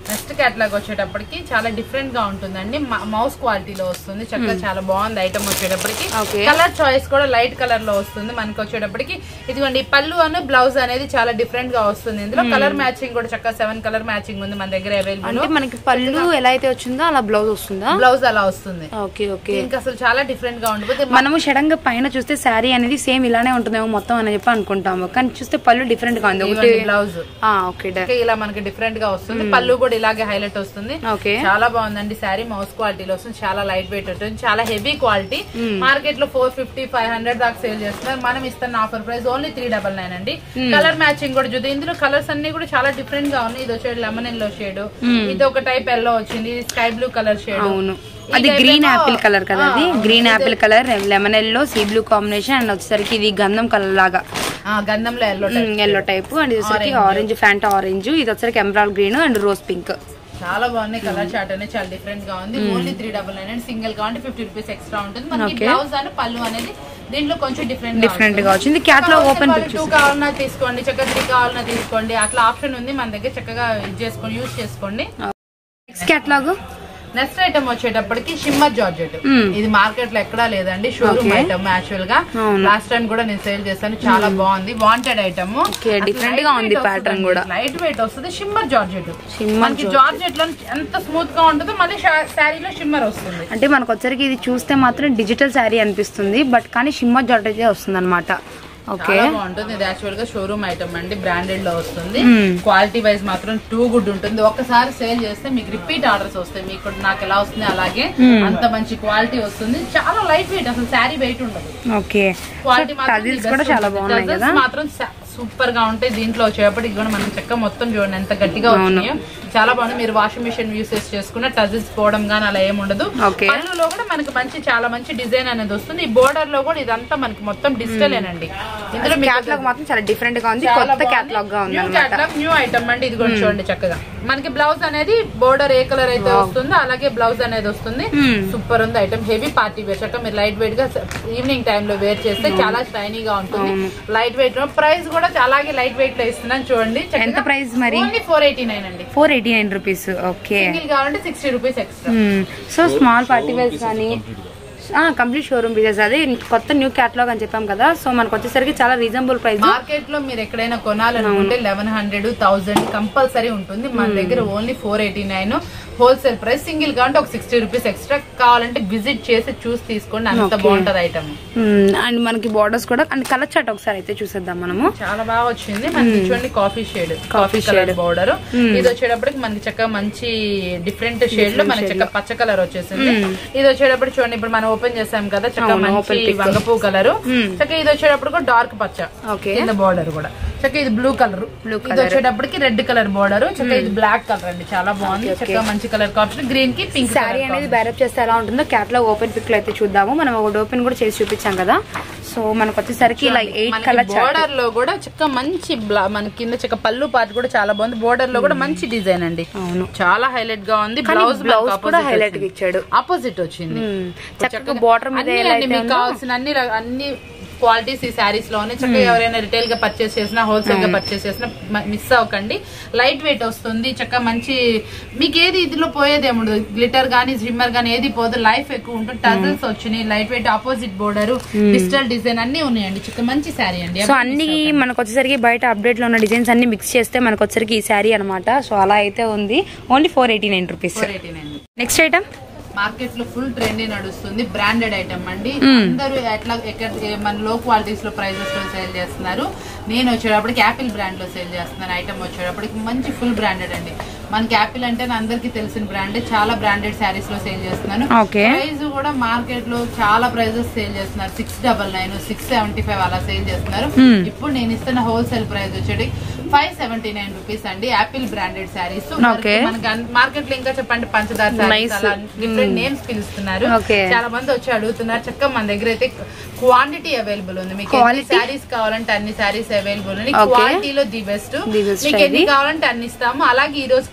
నెక్స్ట్ క్యాట్లాగ్ వచ్చేటప్పటికి చాలా డిఫరెంట్ గా ఉంటుందండి మౌస్ క్వాలిటీలో వస్తుంది చక్కగా చాలా బాగుంది ఐటమ్ వచ్చేటప్పటికి Okay. కలర్ చాయిస్ కూడా లైట్ కలర్ లో వస్తుంది మనకి వచ్చేటప్పటికి ఇదిగోండి ఈ పళ్ళు అను బ్లౌజ్ అనేది చాలా డిఫరెంట్ గా వస్తుంది ఇందులో కలర్ మ్యాచింగ్ కూడా చక్కగా సెవెన్ కలర్ మ్యాచింగ్ ఉంది మన దగ్గర అవైలబుల్ అంటే మనకి పళ్ళు ఎలా అయితే వచ్చిందో అలా బ్లౌజ్ వస్తుందా బ్లౌజ్ అలా వస్తుంది ఓకే ఓకే దీనికి అసలు చాలా డిఫరెంట్ గా ఉంటుంది మనము సడన్ గా పైన చూస్తే శారీ అనేది సేమ్ ఇలానే ఉంటుందేమో మొత్తం అని చెప్పి అనుకుంటాము కానీ చూస్తే పళ్ళు డిఫరెంట్ గా ఉంది ఒకటి బ్లౌజ్ ఆ, ఓకే డన్ ఓకే, ఇలా మనకి డిఫరెంట్ గా వస్తుంది పళ్ళు కూడా ఇలాగే హైలైట్ వస్తుంది ఓకే చాలా బాగుందండి శారీ మౌస్ క్వాలిటీలో వస్తుంది చాలా లైట్ వెయిట్ ఉంటుంది చాలా హెవీ క్వాలిటీ మార్కెట్ లో ఫోర్ ఫిఫ్టీ ఫైవ్ హండ్రెడ్ దాకా సేల్ చేస్తున్నారు మనం ఇస్తున్న offer price only three double nine అండి కలర్ మ్యాచింగ్ కూడా చూద్దాం ఇందులో కలర్స్ అన్ని కూడా చాలా డిఫరెంట్ గా ఉన్నాయి ఇది వచ్చేది లెమన్ ఎల్లో షేడ్ ఇది ఒక టైప్ ఎల్లో వచ్చింది ఇది స్కై బ్లూ కలర్ షేడ్ అవును అది గ్రీన్ యాపిల్ కలర్ కదా అది green apple colour lemon yellow sea blue combination and వచ్చేసరికి ఇది గంధం కలర్ లాగా గంధంలో ఎల్లో ఎల్లో టైప్ అండ్ ఇది వచ్చేసరికి ఆరెంజ్ ఫ్యాంట్ ఆరెంజ్ ఇది వచ్చేసరికి emerald green and rose pink చాలా బాగున్నాయి కలర్ చార్ట్ అనేది చాలా డిఫరెంట్ గా ఉంది only three double nine and single కావాలంటే ఫిఫ్టీ రూపీస్ ఎక్స్ట్రా ఉంటుంది మనకి బ్లౌజ్ అని పళ్ళు అనేది దీంట్లో కొంచెం డిఫరెంట్ డిఫరెంట్ గా వచ్చింది క్యాట్ లో ఓపెన్ టూ కావాలన్నా తీసుకోండి చక్కగా త్రీ కావాలన్నా తీసుకోండి అట్లా ఆప్షన్ ఉంది మన దగ్గర చక్కగా ఇది చేసుకోండి యూజ్ చేసుకోండి నెక్స్ట్ క్యాట్లాగ్ నెక్స్ట్ ఐటమ్ వచ్చేటప్పటికి షిమ్మర్ జార్జెట్ ఇది మార్కెట్ లో ఎక్కడా లేదండి షోరూమ్ ఐటమ్ యాక్చువల్ గా లాస్ట్ టైం కూడా నేను సేల్ చేశాను చాలా బాగుంది వాంటెడ్ ఐటమ్ ఓకే డిఫరెంట్ గా ఉంది ప్యాటర్న్ కూడా లైట్ వెయిట్ వస్తుంది షిమ్మర్ జార్జెట్ Shimmer మనకి జార్జెట్ లో ఎంత స్మూత్ గా ఉంటుందో మళ్ళీ శారీలో షిమ్మర్ వస్తుంది అంటే మనకు వచ్చరికి ఇది చూస్తే మాత్రం డిజిటల్ శారీ అనిపిస్తుంది బట్ కానీ షిమ్మర్ జాట్ అయితే వస్తుంది అనమాట ఓకే చాలా బాగుంటుంది ఇది యాక్చువల్ గా షోరూమ్ ఐటమ్ అండి బ్రాండెడ్ లో వస్తుంది క్వాలిటీ వైజ్ మాత్రం టూ గుడ్ ఉంటుంది ఒక్కసారి సేల్ చేస్తే మీకు రిపీట్ ఆర్డర్స్ వస్తాయి మీకు నాకు ఎలా వస్తుంది అలాగే అంత మంచి క్వాలిటీ వస్తుంది చాలా లైట్ వెయిట్ అసలు శారీ వెయిట్ ఉండదు ఓకే క్వాలిటీ టజిల్స్ కూడా చాలా బాగున్నాయి కదా మాత్రం సూపర్ గా ఉంటాయి దీంట్లో వచ్చేటప్పటికి కూడా మనకి చెక్క మొత్తం చూడండి ఎంత గట్టిగా వచ్చినాయో చాలా బాగుంది మీరు వాషింగ్ మిషన్ యూసెస్ చేసుకున్న టజిల్స్ పోవడం గానీ అలా ఏమి ఉండదు ఓకే పళ్ళులో కూడా మనకి మంచి చాలా మంచి డిజైన్ అనేది వస్తుంది ఈ బోర్డర్ లో కూడా ఇదంతా మనకి మొత్తం డిజిటల్ ఏనండి ఇందులో మీకు క్యాట్లాగ్ మాత్రం చాలా డిఫరెంట్ గా ఉంది కొత్త క్యాట్లాగ్ గా ఉంది న్యూ క్యాటలాగ్ న్యూ ఐటమ్ అండి ఇది కూడా చూడండి చక్కగా మనకి బ్లౌజ్ అనేది బోర్డర్ ఏ కలర్ అయితే వస్తుందో అలాగే బ్లౌజ్ అనేది వస్తుంది సూపర్ ఉంది ఐటమ్ హెవీ పార్టీ వేర్ చక్కగా మీరు లైట్ వెయిట్ గా ఈవినింగ్ టైమ్ లో వేర్ చేస్తే చాలా షైనీగా ఉంటుంది లైట్ వెయిట్ ప్రైస్ కూడా అలాగే లైట్ వెయిట్ లో ఇస్తున్నాను చూడండి ఎంత ప్రైస్ మరి ఓన్లీ ఫోర్ ఎయిటీ నైన్ అండి four eighty nine rupees okay single కావాలంటే sixty rupees extra so small party wears కానీ కంప్లీట్ షోరూమ్ పీసెస్ అది కొత్త న్యూ క్యాటలాగ్ అని చెప్పాం కదా సో మనకు వచ్చేసరికి చాలా రీజనబుల్ ప్రైస్ మార్కెట్ లో మీరు ఎక్కడైనా కొనాలనుకుంటే లెవెన్ హండ్రెడ్ థౌసండ్ కంపల్సరీ ఉంటుంది మన దగ్గర only four eighty nine wholesale price single కావాలంటే ఒక సిక్స్టీ రూపీస్ ఎక్స్ట్రా కావాలంటే విజిట్ చేసి చూసి తీసుకోండి అంత బాగుంటది ఐటమ్ అండ్ మనకి బార్డర్స్ కూడా అండ్ కలర్ చాట్ ఒకసారి అయితే చూసేద్దాం మనము చాలా బాగా వచ్చింది మనకి చూడండి coffee shade coffee colour border ఇది వచ్చేటప్పటికి మనకి చక్కగా మంచి డిఫరెంట్ షేడ్ లో మనకి చక్కగా పచ్చ కలర్ వచ్చేసింది ఇది వచ్చేటప్పుడు చూడండి ఇప్పుడు మనం ఓపెన్ చేసాం కదా చక్కగా మంచి వంగపూ కలర్ చక్కగా ఇది వచ్చేటప్పుడు కూడా డార్క్ పచ్చ ఓకే కింద బోర్డర్ కూడా చక్కగా ఇది బ్లూ కలర్ Blue ఇది వచ్చేటప్పటికి రెడ్ కలర్ బోర్డర్ చక్కగా ఇది బ్లాక్ కలర్ అండి చాలా బాగుంది చక్కగా మంచి కలర్ కావచ్చు గ్రీన్ కి పింక్ శారీ అనేది బ్యారప్ చేస్తే ఎలా ఉంటుందో క్యాటలాగ్ ఓపెన్ పిక్ లో అయితే చూద్దాము మనం ఒకటి ఓపెన్ కూడా చేసి చూపించాం కదా సో మనకు వచ్చేసరికి ఇలా ఎయిట్ కలర్ చాట్ బోర్డర్ లో కూడా చక్కగా మంచి బ్లా- మన కింద చక్క పళ్ళు పార్ట్ కూడా చాలా బాగుంది బోర్డర్ లో కూడా మంచి డిజైన్ అండి అవును చాలా హైలైట్ గా ఉంది కానీ బ్లౌజ్ బ్లౌజ్ కూడా హైలైట్ గా ఇచ్చాడు ఆపోజిట్ వచ్చింది చక్కగా బార్డర్ మీద అన్ని ఎలా అండి అయితే మీకు కావాల్సిన అన్ని ర- అన్ని క్వాలిటీస్ ఈ శారీస్ లోనే చక్కగా ఎవరైనా రిటైల్ గా పర్చేస్ చేసినా హోల్సేల్ గా పర్చేస్ చేసినా మిస్ అవ్వకండి లైట్ వెయిట్ వస్తుంది చక్కగా మంచి మీకు ఏది ఇదిలో పోయేది ఏముండదు గ్లిటర్ గానీ జిమ్మర్ గానీ ఏది పోదు లైఫ్ ఎక్కువ ఉంటుంది టజల్స్ వచ్చినాయి light weight opposite border digital design అన్ని ఉన్నాయండి చక్కగా మంచి శారీ అండి సో అన్ని మనకు వచ్చేసరికి బయట అప్డేట్ లో ఉన్న డిజైన్స్ అన్ని మిక్స్ చేస్తే మనకు వచ్చేసరికి ఈ శారీ అనమాట సో అలా అయితే ఉంది only four eighty nine rupees four eighty nine next item market లో ఫుల్ ట్రెండ్ నడుస్తుంది బ్రాండెడ్ ఐటమ్ అండి అందరూ ఎట్లా ఎక్కడ ఏ- మన లో క్వాలిటీస్ లో ప్రైజెస్ లో సేల్ చేస్తున్నారు నేను వచ్చేటప్పటికి యాపిల్ బ్రాండ్ లో సేల్ చేస్తున్నాను ఐటమ్ వచ్చేటప్పటికి మంచి ఫుల్ బ్రాండెడ్ అండి మనకి యాపిల్ అంటే అందరికి తెలిసిన బ్రాండ్ చాలా బ్రాండెడ్ శారీస్ లో సేల్ చేస్తున్నాను ఓకే ప్రైస్ కూడా మార్కెట్ లో చాలా ప్రైజెస్ సేల్ చేస్తున్నారు six double nine six seventy five అలా సేల్ చేస్తున్నారు ఇప్పుడు నేను ఇస్తున్న హోల్సేల్ ప్రైస్ వచ్చేది ఫైవ్ సెవెంటీ నైన్ రూపీస్ అండి యాపిల్ బ్రాండెడ్ శారీస్ Okay. మనకి మార్కెట్ లో ఇంకా చెప్పండి పంచదార శారీస్ అలా డిఫరెంట్ నేమ్స్ పిలుస్తున్నారు Okay. చాలా మంది వచ్చి అడుగుతున్నారు చక్కగా మన దగ్గర అయితే క్వాంటిటీ అవైలబుల్ ఉంది మీకు ఎన్ని Quality? శారీస్ కావాలంటే అన్ని శారీస్ అవైలబుల్ ఉంది Okay. క్వాలిటీలో ది బెస్ట్ The best మీకు ఎన్ని ఇది. కావాలంటే అన్ని ఇస్తాము అలాగే ఈ రోజు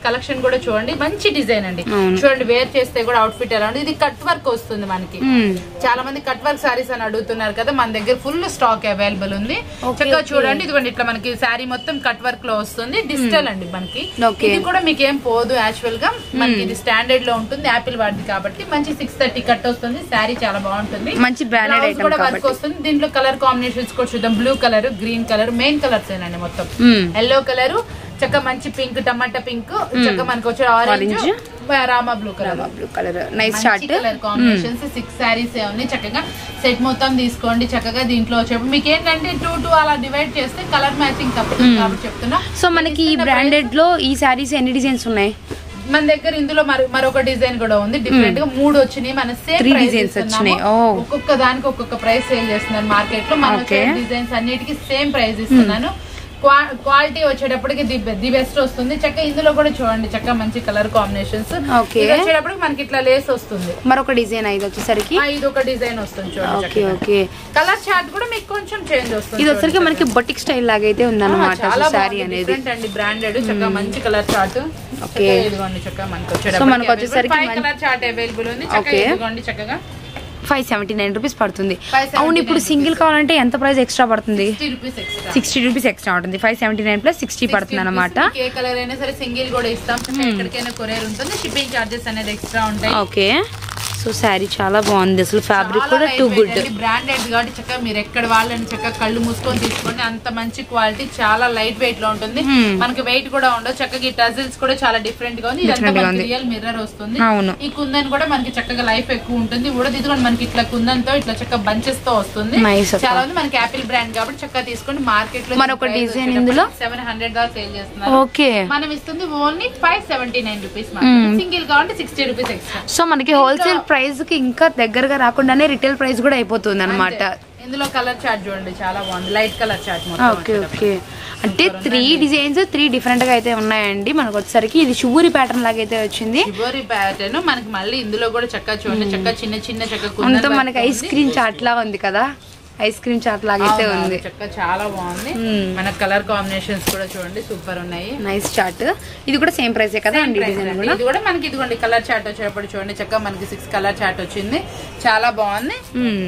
కలెక్షన్ కూడా చూడండి మంచి డిజైన్ అండి చూడండి వేర్ చేస్తే కూడా అవుట్ ఫిట్ ఎలా ఉంటుంది ఇది కట్ వర్క్ వస్తుంది మనకి మ్మ్. చాలా మంది కట్ వర్క్ సారీస్ అని అడుగుతున్నారు కదా మన దగ్గర ఫుల్ స్టాక్ అవైలబుల్ ఉంది చక్కగా చూడండి ఇదిగోండి ఇట్లా మనకి శారీ మొత్తం కట్ వర్క్ లో వస్తుంది డిజిటల్ అండి మనకి Okay. ఇది కూడా మీకు ఏం పోదు యాక్చువల్ గా మనకి ఇది స్టాండర్డ్ లో ఉంటుంది యాపిల్ వాడిది కాబట్టి మంచి సిక్స్ థర్టీ కట్ వస్తుంది శారీ చాలా బాగుంటుంది మంచి బ్రాండెడ్ బ్లౌజ్ ఐటమ్ కూడా వర్క్ కాబట్టి వస్తుంది దీంట్లో కలర్ కాంబినేషన్స్ కూడా చూద్దాం blue colour green colour main colours ఏనండి మొత్తం మ్మ్. ఎల్లో కలర్ చక్క మంచి పింక్ టమాటా పింక్ చక్క మనకి వచ్చే ఆరెంజ్ రామా blue colour blue colour nice మంచి short colour combinations six saris ఉన్నాయి చక్కగా సెట్ మొత్తం తీసుకోండి చక్కగా దీంట్లో వచ్చేప్పుడు మీకు ఏంటంటే టూ టూ అలా డివైడ్ చేస్తే కలర్ మ్యాచింగ్ తప్పుతుంది కాబట్టి చెప్తున్నా సో మనకి ఈ బ్రాండెడ్ లో ఈ సారీస్ ఎన్ని డిజైన్స్ ఉన్నాయి మన దగ్గర ఇందులో మరి- మరొక డిజైన్ కూడా ఉంది డిఫరెంట్ గా మూడు వచ్చినాయి మన సేమ్ Three ప్రైస్ designs వచ్చినాయి. ఓ. ఒక్కొక్క దానికి ఒక్కొక్క ప్రైస్ సేల్ చేస్తున్నారు మార్కెట్ లో మన Okay. డిజైన్స్ అన్నిటికీ సేమ్ ప్రైస్ ఇస్తున్నాను క్వాలిటీ వచ్చేటప్పటికి ది ది బెస్ట్ వస్తుంది చక్క ఇందులో కూడా చూడండి చక్క మంచి కలర్ కాంబినేషన్స్ Okay. ఇది వచ్చేటప్పటికి మనకి ఇట్లా లేస్ వస్తుంది మరొక డిజైన్ ఇది వచ్చేసరికి ఆ, ఇది ఒక డిజైన్ వస్తుంది చూడండి ఓకే ఓకే కలర్ చార్ట్ కూడా మీకు కొంచెం చేంజ్ వస్తుంది ఇది వచ్చరికి మనకి బొటిక్ స్టైల్ లాగా అయితే ఆ, ఉందన్నమాట చాలా సారీ అనేది డిఫరెంట్ అండి బ్రాండెడ్ చక్కగా మంచి కలర్ చార్ట్ Okay. ఇదిగోండి చక్కగా మనకి So, మనకు వచ్చేసరికి ఫైవ్ మన- కలర్ చార్ట్ అవైలబుల్ ఉంది చక్కగా Okay. ఇదిగోండి చక్కగా ఫైవ్ సెవెంటీ నైన్ రూపీస్ పడుతుంది 579 అవును ఇప్పుడు సింగిల్ కావాలంటే ఎంత ప్రైస్ ఎక్స్ట్రా పడుతుంది sixty rupees extra sixty rupees extra ఉంటుంది five seventy nine plus sixty పడుతుంది అనమాట ఏ కలర్ అయినా సరే సింగిల్ కూడా ఇస్తాం ఎక్కడికైనా కొరియర్ ఉంటుంది షిప్పింగ్ చార్జెస్ అనేది ఎక్స్ట్రా ఉంటాయి ఓకే సో శారీ చాలా బాగుంది అసలు ఫ్యాబ్రిక్ కూడా టూ గుడ్ బ్రాండెడ్ కాబట్టి చక్కగా మీరు ఎక్కడ వాళ్ళని చక్కగా కళ్ళు మూసుకొని తీసుకోండి అంత మంచి క్వాలిటీ చాలా లైట్ వెయిట్ లో ఉంటుంది మనకి వెయిట్ కూడా ఉండదు చక్కగా ఈ టజిల్స్ కూడా చాలా డిఫరెంట్ గా ఉంది ఇదంతా Different గా మనకి ఉంది. రియల్ మిర్రర్ వస్తుంది అవును ఈ కుందన్ కూడా మనకి చక్కగా లైఫ్ ఎక్కువ ఉంటుంది ఊడది కూడా మనకి ఇట్లా కుందన్ తో ఇట్లా చక్కగా బంచెస్ తో వస్తుంది Nice అక్క. చాలా మంది మనకి యాపిల్ బ్రాండ్ కాబట్టి చక్కగా తీసుకొని మార్కెట్ లో మరొక design ఇందులో? సెవెన్ హండ్రెడ్ దాకా సేల్ చేస్తున్నారు ఓకే మనం ఇస్తుంది only five seventy nine rupees single కావాలంటే సిక్స్టీ రూపీస్ ఎక్స్ట్రా సో మనకి హోల్సేల్ ప్రైస్ కి ఇంకా దగ్గరగా రాకుండానే రిటైల్ ప్రైస్ కూడా అయిపోతుంది అనమాట ఇందులో కలర్ చార్ట్ చూడండి చాలా బాగుంది light colour chart okay okay అంటే త్రీ డిజైన్స్ త్రీ డిఫరెంట్ గా అయితే ఉన్నాయండి మనకు వచ్చేసరికి ఇది షుగూరి ప్యాటర్న్ లాగా అయితే వచ్చింది షిబోరి ప్యాటర్న్ మనకి మళ్ళీ ఇందులో కూడా చక్కగా చూడండి చక్కగా చిన్న చిన్న చక్కగా అంతా మనకి ఐస్ క్రీమ్ చాట్ లా ఉంది కదా ఐస్ క్రీమ్ చాట్ లాగా అయితే ఉంది చక్కగా చాలా బాగుంది మ్మ్. మన కలర్ కాంబినేషన్స్ కూడా చూడండి సూపర్ ఉన్నాయి నైస్ చాట్ ఇది కూడా సేమ్ ప్రైసే కదా అండి Price డిజైన్ అండి. కూడా ఇది కూడా మనకి ఇదిగోండి కలర్ చార్ట్ వచ్చేటప్పుడు చూడండి చక్కగా మనకి సిక్స్ కలర్ చార్ట్ వచ్చింది చాలా బాగుంది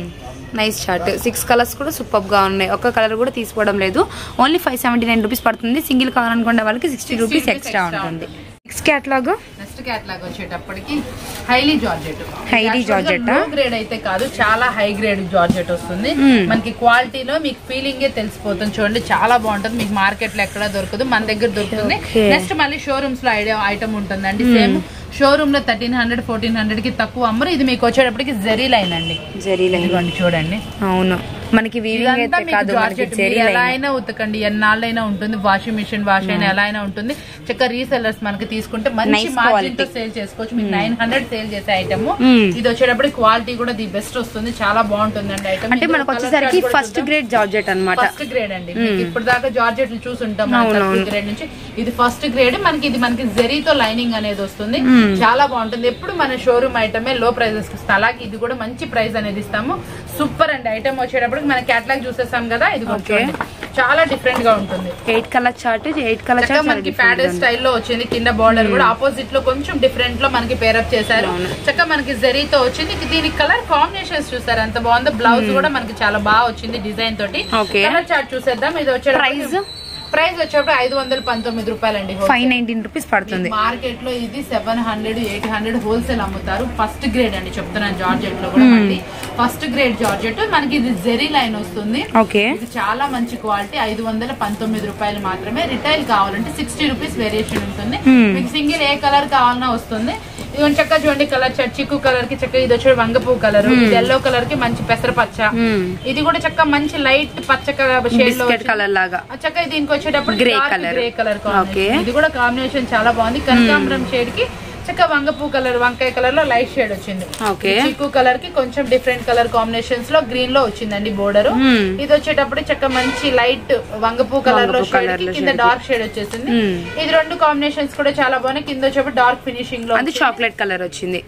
నైస్ చార్ట్ సిక్స్ కలర్స్ కూడా సూపర్ గా ఉన్నాయి ఒక్క కలర్ కూడా తీసుకోవడం లేదు only five seventy nine rupees పడుతుంది సింగిల్ కావాలనుకునే వాళ్ళకి sixty 60 rupees rupees extra extra ఉంటుంది ఉంటుంది. నెక్స్ట్ క్యాట్లాగ్ నెక్స్ట్ క్యాట్లాగ్ వచ్చేటప్పటికి హైలీ జార్జెట్ Highly georgette ఆ? లో గ్రేడ్ అయితే కాదు చాలా హై గ్రేడ్ జార్జెట్ వస్తుంది మ్మ్. మనకి క్వాలిటీలో మీకు ఫీలింగ్ తెలిసిపోతుంది చూడండి చాలా బాగుంటుంది మీకు మార్కెట్ లో ఎక్కడ దొరకదు మన దగ్గర దొరుకుతుంది Okay. నెక్స్ట్ మళ్ళీ షోరూమ్స్ లో ఐడియా ఐటమ్ ఉంటుందండి సేమ్ షోరూమ్ లో థర్టీన్ హండ్రెడ్ ఫోర్టీన్ హండ్రెడ్ కి తక్కువ అమ్మరు ఇది మీకు వచ్చేటప్పటికి జెరీ లైన్ అండి జరీ లైన్ ఇదిగోండి చూడండి అవును మనకి వీవింగ్ ఇదంతా అయితే మీకు కాదు మనకి జార్జెట్ జరీ మీరు ఎలా లైన్ అయినా ఉతకండి ఎన్నాళ్ళైనా ఉంటుంది వాషింగ్ మిషన్ వాష్ అయినా ఎలా అయినా ఉంటుంది చక్కగా రీసెల్లర్స్ మనకి తీసుకుంటే మంచి Nice మార్జిన్ తో quality. సేల్ చేసుకోవచ్చు మీకు నైన్ హండ్రెడ్ సేల్ చేసే ఐటమ్ Hmm. ఇది వచ్చేటప్పుడు క్వాలిటీ కూడా ది బెస్ట్ వస్తుంది చాలా బాగుంటుంది అండి ఐటమ్ అంటే మనకు వచ్చేసరికి ఫస్ట్ గ్రేడ్ జార్జెట్ అన్నమాట ఫస్ట్ గ్రేడ్ అండి మీకు ఇప్పుడు దాకా జార్జెట్లు చూసుంటాం అవును, ఫస్ట్ అవును. గ్రేడ్ నుంచి ఇది ఫస్ట్ గ్రేడ్ మనకి ఇది మనకి జరీతో లైనింగ్ అనేది వస్తుంది చాలా బాగుంటుంది ఎప్పుడు మన షోరూమ్ ఐటమే లో ప్రైజెస్ ఇస్తాం అలాగే ఇది కూడా మంచి ప్రైస్ అనేది ఇస్తాము సూపర్ అండి ఐటమ్ వచ్చేటప్పుడు మన క్యాటలాగ్ చూసేస్తాం కదా ఇది కొంచెం Okay. చూడండి. చాలా డిఫరెంట్ గా ఉంటుంది eight colour chart eight colour చక్కగా చార్ట్ మనకి ప్యాడెల్ స్టైల్లో వచ్చింది కింద బార్డర్ కూడా ఆపోజిట్ లో కొంచెం డిఫరెంట్ లో మనకి పేరప్ చేశారు చక్కగా మనకి జరీతో వచ్చింది దీనికి కలర్ కాంబినేషన్స్ చూసారు ఎంత బాగుందో బ్లౌజ్ కూడా మనకి చాలా బాగా వచ్చింది డిజైన్ తోటి Okay. కలర్ చార్ట్ చూసేద్దాం ఇది వచ్చే Price? ప్రైస్ వచ్చేటప్పుడు ఐదు వందల పంతొమ్మిది రూపాయలండి ఫైవ్ నైన్టీన్ రూపీస్ పడుతుంది మార్కెట్ లో ఇది seven hundred eight hundred wholesale అమ్ముతారు ఫస్ట్ గ్రేడ్ అండి చెప్తున్నాను జార్జెట్ లో కూడా మళ్ళీ ఫస్ట్ గ్రేడ్ జార్జెట్ మనకి ఇది జెరీ లైన్ వస్తుంది ఓకే ఇది చాలా మంచి క్వాలిటీ ఐదు వందల పంతొమ్మిది రూపాయలు మాత్రమే రిటైల్ కావాలంటే సిక్స్టీ రూపీస్ వేరియేషన్ ఉంటుంది మీకు సింగిల్ ఏ కలర్ కావాలన్నా వస్తుంది ఇది చక్కగా చూడండి కలర్ చిక్కు కలర్ కి చక్కగా ఇది వచ్చి వంగపూ కలర్ ఇది ఎల్లో కలర్ కి మంచి పెసర పచ్చ ఇది కూడా చక్కగా మంచి లైట్ పచ్చ షేడ్ లో బిస్కెట్ కలర్ లాగా ఆ చక్కగా దీనికి వచ్చేటప్పుడు Grey dark colour. Grey colour Okay. ఇది కూడా కాంబినేషన్ చాలా బాగుంది కనకాంబరం షేడ్ కి చక్కగా వంగపూ కలర్ వంకాయ కలర్ లో లైట్ షేడ్ వచ్చింది Okay. చిక్కు కలర్ కి కొంచెం డిఫరెంట్ కలర్ కాంబినేషన్స్ లో గ్రీన్ లో వచ్చిందండి బోర్డర్ Hmm. ఇది వచ్చేటప్పుడు చక్క మంచి లైట్ వంగపూ కలర్ లో వంగపూ షేడ్ colour కి లో కింద shade. డార్క్ షేడ్ వచ్చేసింది Hmm. ఇది రెండు కాంబినేషన్స్ కూడా చాలా బాగున్నాయి కింద వచ్చేటప్పుడు డార్క్ ఫినిషింగ్ లో అది చాక్లెట్ కలర్ వచ్చింది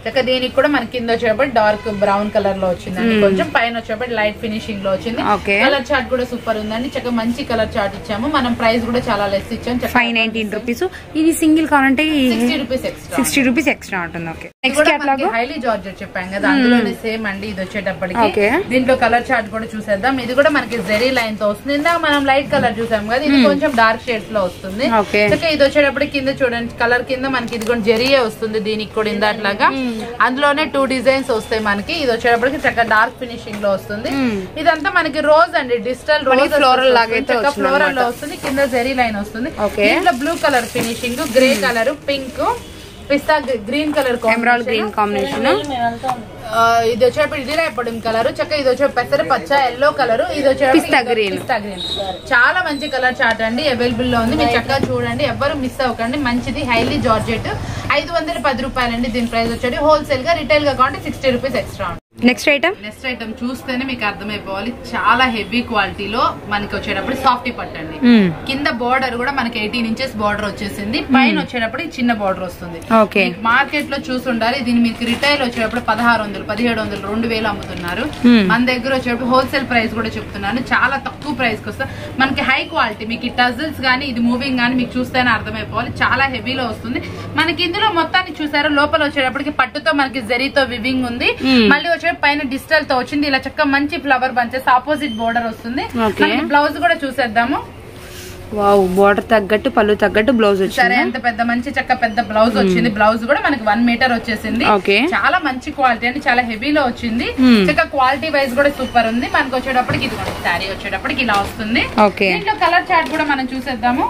చక్క దీనికి కూడా మనకి కింద వచ్చేటప్పుడు డార్క్ బ్రౌన్ కలర్ లో వచ్చిందండి కొంచెం పైన వచ్చేటప్పుడు లైట్ ఫినిషింగ్ లో వచ్చింది Okay. కలర్ చార్ట్ కూడా సూపర్ ఉందండి చక్క మంచి కలర్ చార్ట్ ఇచ్చాము మనం ప్రైస్ కూడా చాలా లెస్ ఇచ్చాం ఫైవ్ నైన్టీన్ రూపీస్ ఇది సింగిల్ కావాలంటే sixty rupees extra sixty rupees extra ఉంటుంది okay next catalogue highly georgette చెప్పాం కదా అందులోనే సేమ్ అండి ఇది వచ్చేటప్పటికి Okay. దీంట్లో కలర్ చార్ట్ కూడా చూసేద్దాం ఇది కూడా మనకి జెరీ లైన్ తో వస్తుంది ఇందాక మనం లైట్ కలర్ చూసాం కదా ఇది కొంచెం డార్క్ షేడ్స్ లో వస్తుంది Okay. చక్కగా ఇది వచ్చేటప్పటికి కింద చూడండి కలర్ కింద మనకి ఇది కూడా జెరీయే వస్తుంది దీనికి కూడా ఇందాట్లాగా అందులోనే టూ డిజైన్స్ వస్తాయి మనకి ఇది వచ్చేటప్పటికి చక్కగా డార్క్ ఫినిషింగ్ లో వస్తుంది ఇదంతా మనకి రోజ్ అండి డిజిటల్ మనకి రోజ్ floral లాగైతే వచ్చింది ఫ్లోరల్ లో వస్తుంది కింద జెరీ లైన్ వస్తుంది Okay. దీంట్లో blue colour finishing grey colour pink pista green colour emerald green combination ఆ, ఇది వచ్చేటప్పుడు ఇది రేపడం కలర్ చక్క ఇది వచ్చే పెసర పచ్చ ఎల్లో కలర్ ఇది వచ్చే పిస్తా green. పిస్తా గ్రీన్ చాలా మంచి కలర్ చార్ట్ అండి అవైలబుల్ లో ఉంది మీరు చక్కగా చూడండి ఎవ్వరు మిస్ అవ్వకండి మంచిది హైలీ జార్జెట్ ఐదు వందల పది రూపాయలండి దీని ప్రైస్ వచ్చేది హోల్సేల్ గా రిటైల్ గా కావాలంటే sixty rupees extra next item next item చూస్తేనే మీకు అర్థమైపోవాలి చాలా హెవీ క్వాలిటీలో మనకి వచ్చేటప్పుడు సాఫ్టీ పట్టండి కింద బోర్డర్ కూడా మనకి ఎయిటీన్ ఇంచెస్ బోర్డర్ వచ్చేసింది పైన వచ్చేటప్పుడు చిన్న బోర్డర్ వస్తుంది ఓకే మార్కెట్ లో చూసి ఉండాలి దీని మీకు రిటైల్ వచ్చేటప్పుడు పదహారు వందలు పదిహేడు వందలు రెండు వేలు అమ్ముతున్నారు Hmm. మన దగ్గర వచ్చేటప్పుడు హోల్సేల్ ప్రైస్ కూడా చెప్తున్నాను చాలా తక్కువ ప్రైస్ కి వస్తుంది మనకి హై క్వాలిటీ మీకు ఈ టజల్స్ గానీ ఇది మూవింగ్ గానీ మీకు చూస్తేనే అర్థమైపోవాలి చాలా హెవీలో వస్తుంది మనకి ఇందులో మొత్తాన్ని చూసారు లోపల వచ్చేటప్పటికి పట్టుతో మనకి జరీతో వివింగ్ ఉంది Hmm. మళ్ళీ వచ్చే పైన డిజిటల్ తో వచ్చింది ఇలా చక్కగా మంచి ఫ్లవర్ బంచెస్ ఆపోజిట్ బోర్డర్ వస్తుంది Okay. మనకి బ్లౌజ్ కూడా చూసేద్దాము వావ్ బోర్డర్ తగ్గట్టు పళ్ళు తగ్గట్టు బ్లౌజ్ సరే వచ్చింది ఎంత పెద్ద మంచి చక్క పెద్ద బ్లౌజ్ వచ్చింది బ్లౌజ్ కూడా మనకి వన్ మీటర్ వచ్చేసింది ఓకే చాలా మంచి క్వాలిటీ అండి చాలా హెవీలో వచ్చింది Hmm. చక్క క్వాలిటీ వైజ్ కూడా సూపర్ ఉంది మనకి వచ్చేటప్పటికి ఇది శారీ వచ్చేటప్పటికి ఇలా వస్తుంది ఓకే దీంట్లో కలర్ చార్ట్ కూడా మనం చూసేద్దాము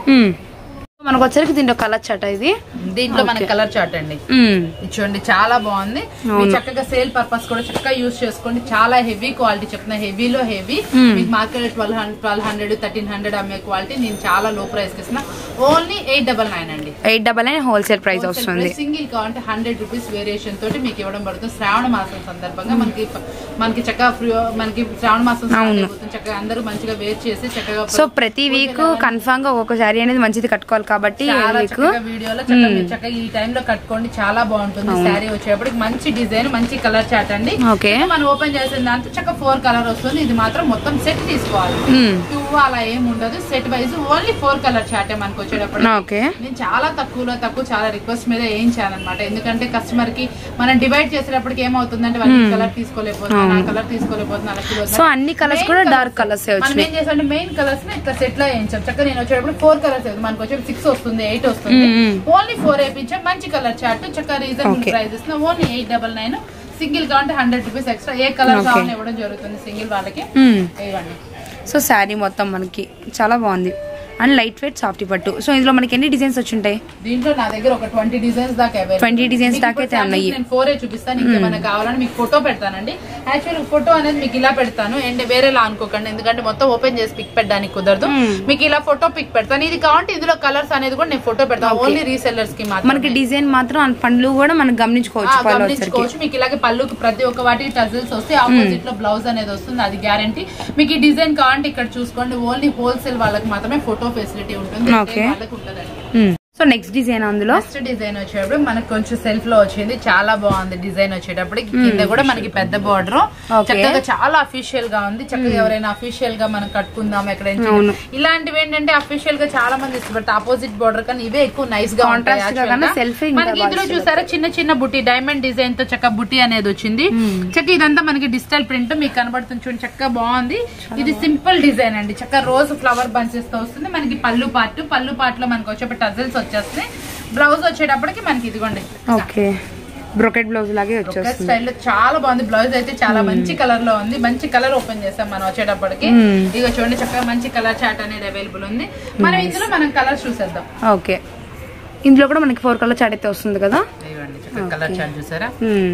మనకు వచ్చరికి దీంట్లో కలర్ చట ఇది దీంట్లో మనకి కలర్ చార్ట్ అండి మ్మ్. ఇది చూడండి చాలా బాగుంది మీరు చక్కగా సేల్ పర్పస్ కూడా చక్కగా యూస్ చేసుకోండి చాలా హెవీ క్వాలిటీ చెప్తున్నా హెవీలో హెవీ మీకు market twelve hundred twelve hundred thirteen hundred అమ్మే క్వాలిటీ నేను చాలా లో ప్రైస్ కి ఇస్తున్నా ఓన్లీ ఎయిట్ డబల్ నైన్ అండి eight double nine wholesale price వస్తుంది సింగిల్ కావాలంటే హండ్రెడ్ రూపీస్ వేరియేషన్ తోటి మీకు ఇవ్వడం పడుతుంది శ్రావణ మాసం సందర్భంగా మనకి మనకి చక్కగా ఫ్రీ మనకి శ్రావణ మాసం start అయిపోతుంది. చక్కగా అందరూ మంచిగా వేర్ చేసి చక్కగా సో ప్రతి వీక్ కన్ఫామ్ గా ఒక్కొక్క శారీ అనేది మంచిది కట్టుకోవాలి కాబట్టి చాలా వీక్ చక్కగా వీడియోలో చక్కగా మీరు చక్కగా ఈ టైం లో కట్టుకోండి చాలా బాగుంటుంది శారీ వచ్చేటప్పటికి మంచి డిజైన్ మంచి కలర్ చాట్ అండి ఓకే మనం ఓపెన్ చేసిన దాంతో చక్కగా ఫోర్ కలర్ వస్తుంది ఇది మాత్రం మొత్తం సెట్ తీసుకోవాలి టూ అలా ఏం ఉండదు set wise only four colour చాటే మనకు వచ్చేటప్పుడు ఓకే నేను చాలా తక్కువలో తక్కువ చాలా రిక్వెస్ట్ మీద వేయించాను అనమాట ఎందుకంటే కస్టమర్ కి మనం డివైడ్ చేసేటప్పటికి ఏమవుతుందంటే వాళ్ళు కలర్ తీసుకోలేకపోతున్నా ఆ కలర్ తీసుకోలేకపోతున్నా అలా feel అవుతుంది. సో అన్ని కలర్స్ Main కూడా colours. డార్క్ కలర్స్ మనం వచ్చినాయి ఏం చేసాం మెయిన్ కలర్స్ ని ఇట్లా సెట్ లో వేయించాం చక్కగా నేను వచ్చేటప్పుడు ఫోర్ కలర్స్ మనకు వచ్చే సిక్స్ వస్తుంది ఎయిట్ వస్తుంది ఓన్లీ ఫోర్ వేయించాం మంచి కలర్ చార్ట్ చక్కగా రీజనబుల్ Okay. ప్రైస్ ఇస్తున్నా only eight double nine single కావాలంటే హండ్రెడ్ రూపీస్ ఎక్స్ట్రా ఏ కలర్ Okay. కావాలని ఇవ్వడం జరుగుతుంది సింగిల్ వాళ్ళకి మ్మ్. ఇవ్వండి సో శారీ మొత్తం మనకి చాలా బాగుంది అండ్ లైట్ వెయిట్ సాఫ్ట్ పట్టు సో ఇందులో మనకి ఎన్ని డిజైన్స్ వచ్చి ఉంటాయి దీంట్లో నా దగ్గర ఒక ట్వంటీ డిజైన్స్ దాకా available 20 designs మీకు దాకా ఇప్పుడు అయితే ఉన్నాయి. samples నేను ఫోర్ చూపిస్తాను ఇంకేమైనా కావాలని మీకు ఫోటో పెడతానండి యాక్చువల్ ఫోటో అనేది మీకు ఇలా పెడతాను అండ్ వేరేలా అనుకోకండి ఎందుకంటే మొత్తం ఓపెన్ చేసి పిక్ పెట్టడానికి కుదరదు మీకు ఇలా ఫోటో పిక్ పెడతాను ఇది కావాలంటే ఇందులో కలర్స్ అనేది కూడా నేను ఫోటో పెడతాను ఓన్లీ రీసెల్లర్స్ కి మాత్రం మనకి డిజైన్ మాత్రం ఆ పండ్లు కూడా మనం గమనించుకోవచ్చు పళ్ళు వచ్చరికి గమనించుకోవచ్చు మీకు ఇలాగే పళ్ళుకి ప్రతి ఒక్క వాటికి టజిల్స్ వస్తే ఆపోజిట్ లో బ్లౌజ్ అనేది వస్తుంది అది గ్యారంటీ మీకు ఈ డిజైన్ కావాలంటే ఇక్కడ చూసుకోండి ఓన్లీ హోల్సేల్ వాళ్ళకి మాత్రమే ఫోటో ఫెసిలిటీ ఉంటుంది Okay. retail వాళ్ళకి ఉండదండి సో నెక్స్ట్ డిజైన్ అందులో ఫస్ట్ డిజైన్ వచ్చేటప్పుడు మనకు కొంచెం సెల్ఫ్ లో వచ్చింది చాలా బాగుంది డిజైన్ వచ్చేటప్పుడు కింద కూడా మనకి పెద్ద బార్డర్ Okay. చక్కగా చాలా అఫీషియల్ గా ఉంది చక్కగా ఎవరైనా అఫీషియల్ గా మనం కట్టుకుందాం ఎక్కడైనా అవును. ఇలాంటివి ఏంటంటే అఫీషియల్ గా చాలా మంది ఇష్టపడతారు ఆపోజిట్ బార్డర్ కానీ ఇవే ఎక్కువ నైస్ గా ఉంటాయి Contrast గా actual కన్నా గా. self ఏ ఇంకా మనకి ఇందులో బాగా చూసారా చిన్న చిన్న బుట్టి డైమండ్ డిజైన్ తో చక్క బుట్టి అనేది వచ్చింది చక్క ఇదంతా మనకి డిజిటల్ ప్రింట్ మీకు కనబడుతుంది చూడండి చక్కగా బాగుంది ఇది సింపుల్ డిజైన్ అండి చక్క రోజ్ ఫ్లవర్ బంచెస్ తో వస్తుంది మనకి పళ్ళు పార్ట్ పళ్ళు పార్ట్ లో మనకి వచ్చే టజల్స్ వచ్చేస్తాయి బ్లౌజ్ వచ్చేటప్పటికి మనకి ఇదిగోండి ఓకే బ్రొకెట్ బ్లౌజ్ లాగే ఒక వచ్చేస్తుంది స్టైల్ లో చాలా బాగుంది బ్లౌజ్ అయితే చాలా మంచి కలర్ లో ఉంది మంచి కలర్ ఓపెన్ చేస్తాం మనం వచ్చేటప్పటికి ఇక చూడండి చక్కగా మంచి కలర్ చాట్ అనేది అవైలబుల్ ఉంది మనం ఇందులో మనం కలర్ చూసేద్దాం ఓకే ఇందులో కూడా మనకి ఫోర్ కలర్ చాట్ అయితే వస్తుంది కదా ఇవ్వండి చక్కగా కలర్ చాట్ చూసారా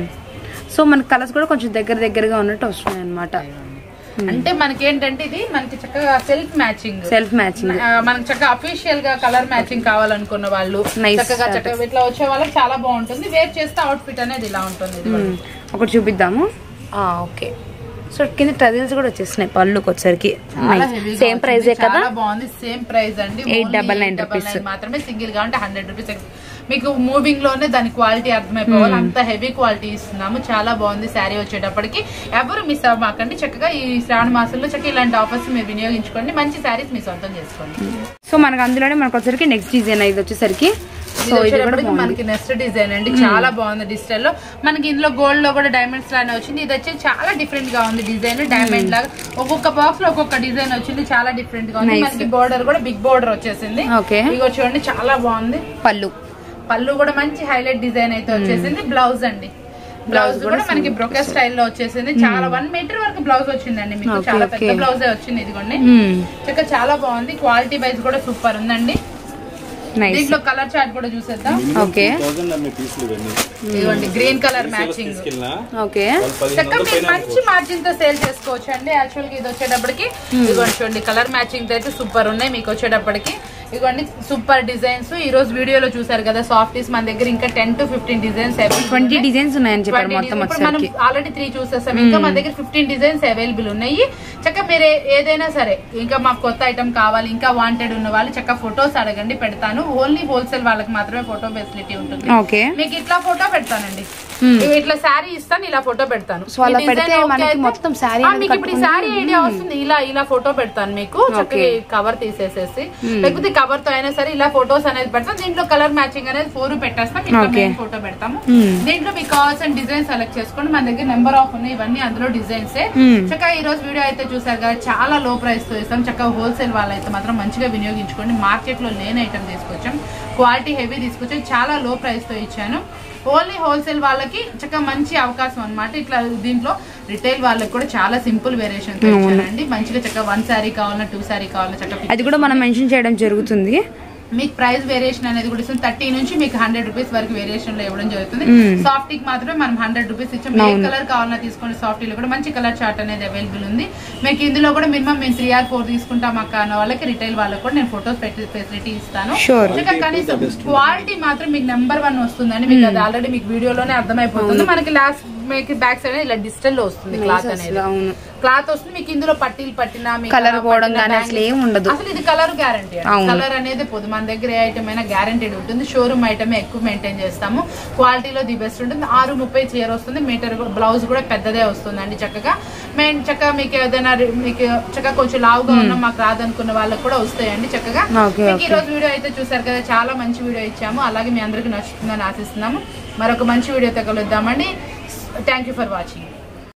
సో మనకి కలర్స్ కూడా కొంచెం దగ్గర దగ్గరగా ఉన్నట్టు వస్తున్నాయి అనమాట అంటే మనకి ఏంటంటే ఇది మనకి చక్కగా సెల్ఫ్ మ్యాచింగ్ సెల్ఫ్ మ్యాచింగ్ మనకి చక్కగా అఫీషియల్ గా కలర్ మ్యాచింగ్ కావాలనుకున్న వాళ్ళు Nice చక్కగా చక్కగా ఇట్లా వచ్చే వాళ్ళకి చాలా బాగుంటుంది వేర్ చేస్తే అవుట్ ఫిట్ అనేది ఇలా ఉంటుంది ఇది కూడా. ఒకటి చూపిద్దాము ఓకే సో కింద టజిల్స్ కూడా వచ్చేస్తున్నాయి పళ్ళుకి వచ్చరికి చాలా heavy గా సేమ్ ప్రైజే వచ్చింది. కదా చాలా బాగుంది సేమ్ ప్రైస్ అండి Eight Only double nine 899 rupees. మాత్రమే సింగిల్ గా అంటే హండ్రెడ్ రూపీస్ మీకు మూవింగ్ లోనే దాని క్వాలిటీ అర్థమైపోవాలి అంత హెవీ క్వాలిటీ ఇస్తున్నాము చాలా బాగుంది శారీ వచ్చేటప్పటికి ఎవరు మిస్ అవ్వమాకండి చక్కగా ఈ శ్రావణ మాసంలో చక్కగా ఇలాంటి ఆఫర్స్ మీరు వినియోగించుకోండి మంచి శారీస్ మీ సొంతం చేసుకోండి సో మనకు అందులోనే మనకు వచ్చేసరికి నెక్స్ట్ డిజైన్ ఇది వచ్చేసరికి ఇది సో ఇది కూడా వచ్చేటప్పటికి బాగుంది మనకి నెక్స్ట్ డిజైన్ అండి చాలా బాగుంది డిజిటల్ లో మనకి ఇందులో గోల్డ్ లో కూడా డైమండ్స్ లానే వచ్చింది ఇది వచ్చి చాలా డిఫరెంట్ గా ఉంది డిజైన్ డైమండ్ లాగా ఒక్కొక్క బాక్స్ లో ఒక్కొక్క డిజైన్ వచ్చింది చాలా డిఫరెంట్ గా ఉంది Nice. మనకి బోర్డర్ కూడా బిగ్ బోర్డర్ వచ్చేసింది ఓకే ఇగో చూడండి చాలా బాగుంది పళ్ళు పళ్ళు కూడా మంచి హైలైట్ డిజైన్ అయితే వచ్చేసింది బ్లౌజ్ అండి బ్లౌజ్ కూడా కూడా మనకి బ్రొకెట్ స్టైల్లో వచ్చేసింది చాలా వన్ మీటర్ వరకు బ్లౌజ్ వచ్చిందండి మీకు Okay, చాలా పెద్ద okay. బ్లౌజే వచ్చింది ఇదిగోండి మ్మ్. చక్కగా చాలా బాగుంది క్వాలిటీ వైజ్ కూడా సూపర్ ఉందండి నైస్ దీంట్లో కలర్ చార్ట్ కూడా చూసేద్దాం ఓకే థౌసండ్ అమ్మే పీసులు ఇవన్నీ ఇదిగోండి గ్రీన్ కలర్ మ్యాచింగ్ తీసుకెళ్ళినా ఓకే వాళ్ళు పది చక్కగా వందల మీరు పైన మంచి మార్జిన్ తో సేల్ చేసుకోవచ్చు అండి యాక్చువల్ గా ఇది వచ్చేటప్పటికి ఇదిగోండి చూడండి కలర్ మ్యాచింగ్ తో అయితే సూపర్ ఉన్నాయి మీకు వచ్చేటప్పటికి ఇదిగోండి సూపర్ డిజైన్స్ ఈ రోజు వీడియోలో చూసారు కదా సాఫ్టీస్ మన దగ్గర ఇంకా ten to fifteen designs twenty designs ఉన్నాయని చెప్పారు 20 మొత్తం ఇప్పుడు మనం వచ్చేసరికి ఆల్రెడీ త్రీ చూసేస్తాం ఇంకా మన దగ్గర ఫిఫ్టీన్ డిజైన్స్ అవైలబుల్ ఉన్నాయి చక్కగా మీరు ఏ- ఏదైనా సరే ఇంకా మాకు కొత్త ఐటమ్ కావాలి ఇంకా వాంటెడ్ ఉన్న వాళ్ళు చక్కగా ఫొటోస్ అడగండి పెడతాను ఓన్లీ హోల్సేల్ వాళ్ళకి మాత్రమే ఫోటో ఫెసిలిటీ ఉంటుంది ఓకే మీకు ఇట్లా ఫోటో పెడతానండి ఇట్లా శారీ ఇస్తాను ఇలా ఫోటో పెడతాను సో అలా ఈ డిజైన్ పెడితే ఓకే మనకి అయితే- మొత్తం శారీ ఆ, అనేది మీకు ఇప్పుడు ఈ శారీ ఐడియా వస్తుంది ఇలా ఇలా ఫోటో పెడతాను మీకు చక్కగా కవర్ తీసేసేసి లేకపోతే కవర్ తో అయినా సరే ఇలా ఫోటోస్ అనేది పెడతాం దీంట్లో కలర్ మ్యాచింగ్ అనేది ఫోర్ పెట్టేస్తాం ఇట్లా Okay. మెయిన్ ఫోటో పెడతాము దీంట్లో మీకు కావాల్సిన డిజైన్ సెలెక్ట్ చేసుకోండి మన దగ్గర నెంబర్ ఆఫ్ ఉన్నాయి ఇవన్నీ అందులో డిజైన్స్ చక్కగా ఈ రోజు వీడియో అయితే చూసారు కదా చాలా లో ప్రైస్ తో ఇస్తాం చక్కగా హోల్సేల్ వాళ్ళైతే మాత్రం మంచిగా వినియోగించుకోండి మార్కెట్ లో లేని ఐటమ్ తీసుకొచ్చాం క్వాలిటీ హెవీ తీసుకొచ్చాం చాలా లో ప్రైస్ తో ఇచ్చాను ఓన్లీ హోల్సేల్ వాళ్ళకి చక్కగా మంచి అవకాశం అన్నమాట ఇట్లా దీంట్లో రిటైల్ వాళ్ళకి కూడా చాలా సింపుల్ వేరియేషన్ ఇచ్చానండి మంచిగా చక్కగా వన్ శారీ కావాలన్నా టూ శారీ కావాలన్నా చక్కగా అది కూడా మనం మెన్షన్ చేయడం జరుగుతుంది మీకు ప్రైస్ వేరియేషన్ అనేది కూడా ఇస్తుంది థర్టీ నుంచి మీకు హండ్రెడ్ రూపీస్ వరకు వేరియేషన్ లో ఇవ్వడం జరుగుతుంది సాఫ్ట్ కి మాత్రమే మనం హండ్రెడ్ రూపీస్ ఇచ్చాం ఏ కలర్ కావాలన్నా తీసుకోండి సాఫ్ట్ లో కూడా మంచి కలర్ చార్ట్ అనేది అవైలబుల్ ఉంది మీకు ఇందులో కూడా మినిమం మేము త్రీ ఆర్ ఫోర్ తీసుకుంటాం అక్క అన్న వాళ్ళకి రిటైల్ వాళ్ళకి కూడా నేను ఫోటోస్ పెట్టి ఫెసిలిటీ ఇస్తాను Sure. చక్కగా కనీసం క్వాలిటీ మాత్రం మీకు నెంబర్ వన్ వస్తుందండి మీకు అది ఆల్రెడీ మీకు వీడియోలోనే అర్థమైపోతుంది మనకి లాస్ట్ మీకు బ్యాక్ సైడ్ ఇలా డిజిటల్ లో వస్తుంది క్లాత్ అనేది అవును క్లాత్ వస్తుంది మీకు ఇందులో పట్టీలు పట్టినా మీకు Colour అలా పోవడం పట్టినా కానీ bangles- అసలు ఏం ఉండదు. అసలు ఇది కలర్ గ్యారంటీ అవును. కలర్ అనేది పోదు మన దగ్గర ఏ ఐటమ్ అయినా గ్యారంటీడ్ ఉంటుంది షోరూమ్ ఐటమ్ ఎక్కువ మెయింటైన్ చేస్తాము క్వాలిటీలో ది బెస్ట్ ఉంటుంది ఆరు ముప్పై చీర వస్తుంది మీటర్ బ్లౌజ్ కూడా పెద్దదే వస్తుందండి చక్కగా మేము చక్కగా మీకు ఏదైనా రి- మీకు చక్కగా కొంచెం లావుగా ఉన్నా మాకు రాదనుకున్న వాళ్ళకి కూడా వస్తాయండి చక్కగా Okay, మీకు ఈ రోజు వీడియో అయితే చూసారు కదా చాలా మంచి వీడియో ఇచ్చాము అలాగే మీ అందరికి నచ్చుతుందని ఆశిస్తున్నాము మరొక మంచి వీడియోతో కలుద్దామండి థ్యాంక్ యూ ఫర్ వాచింగ్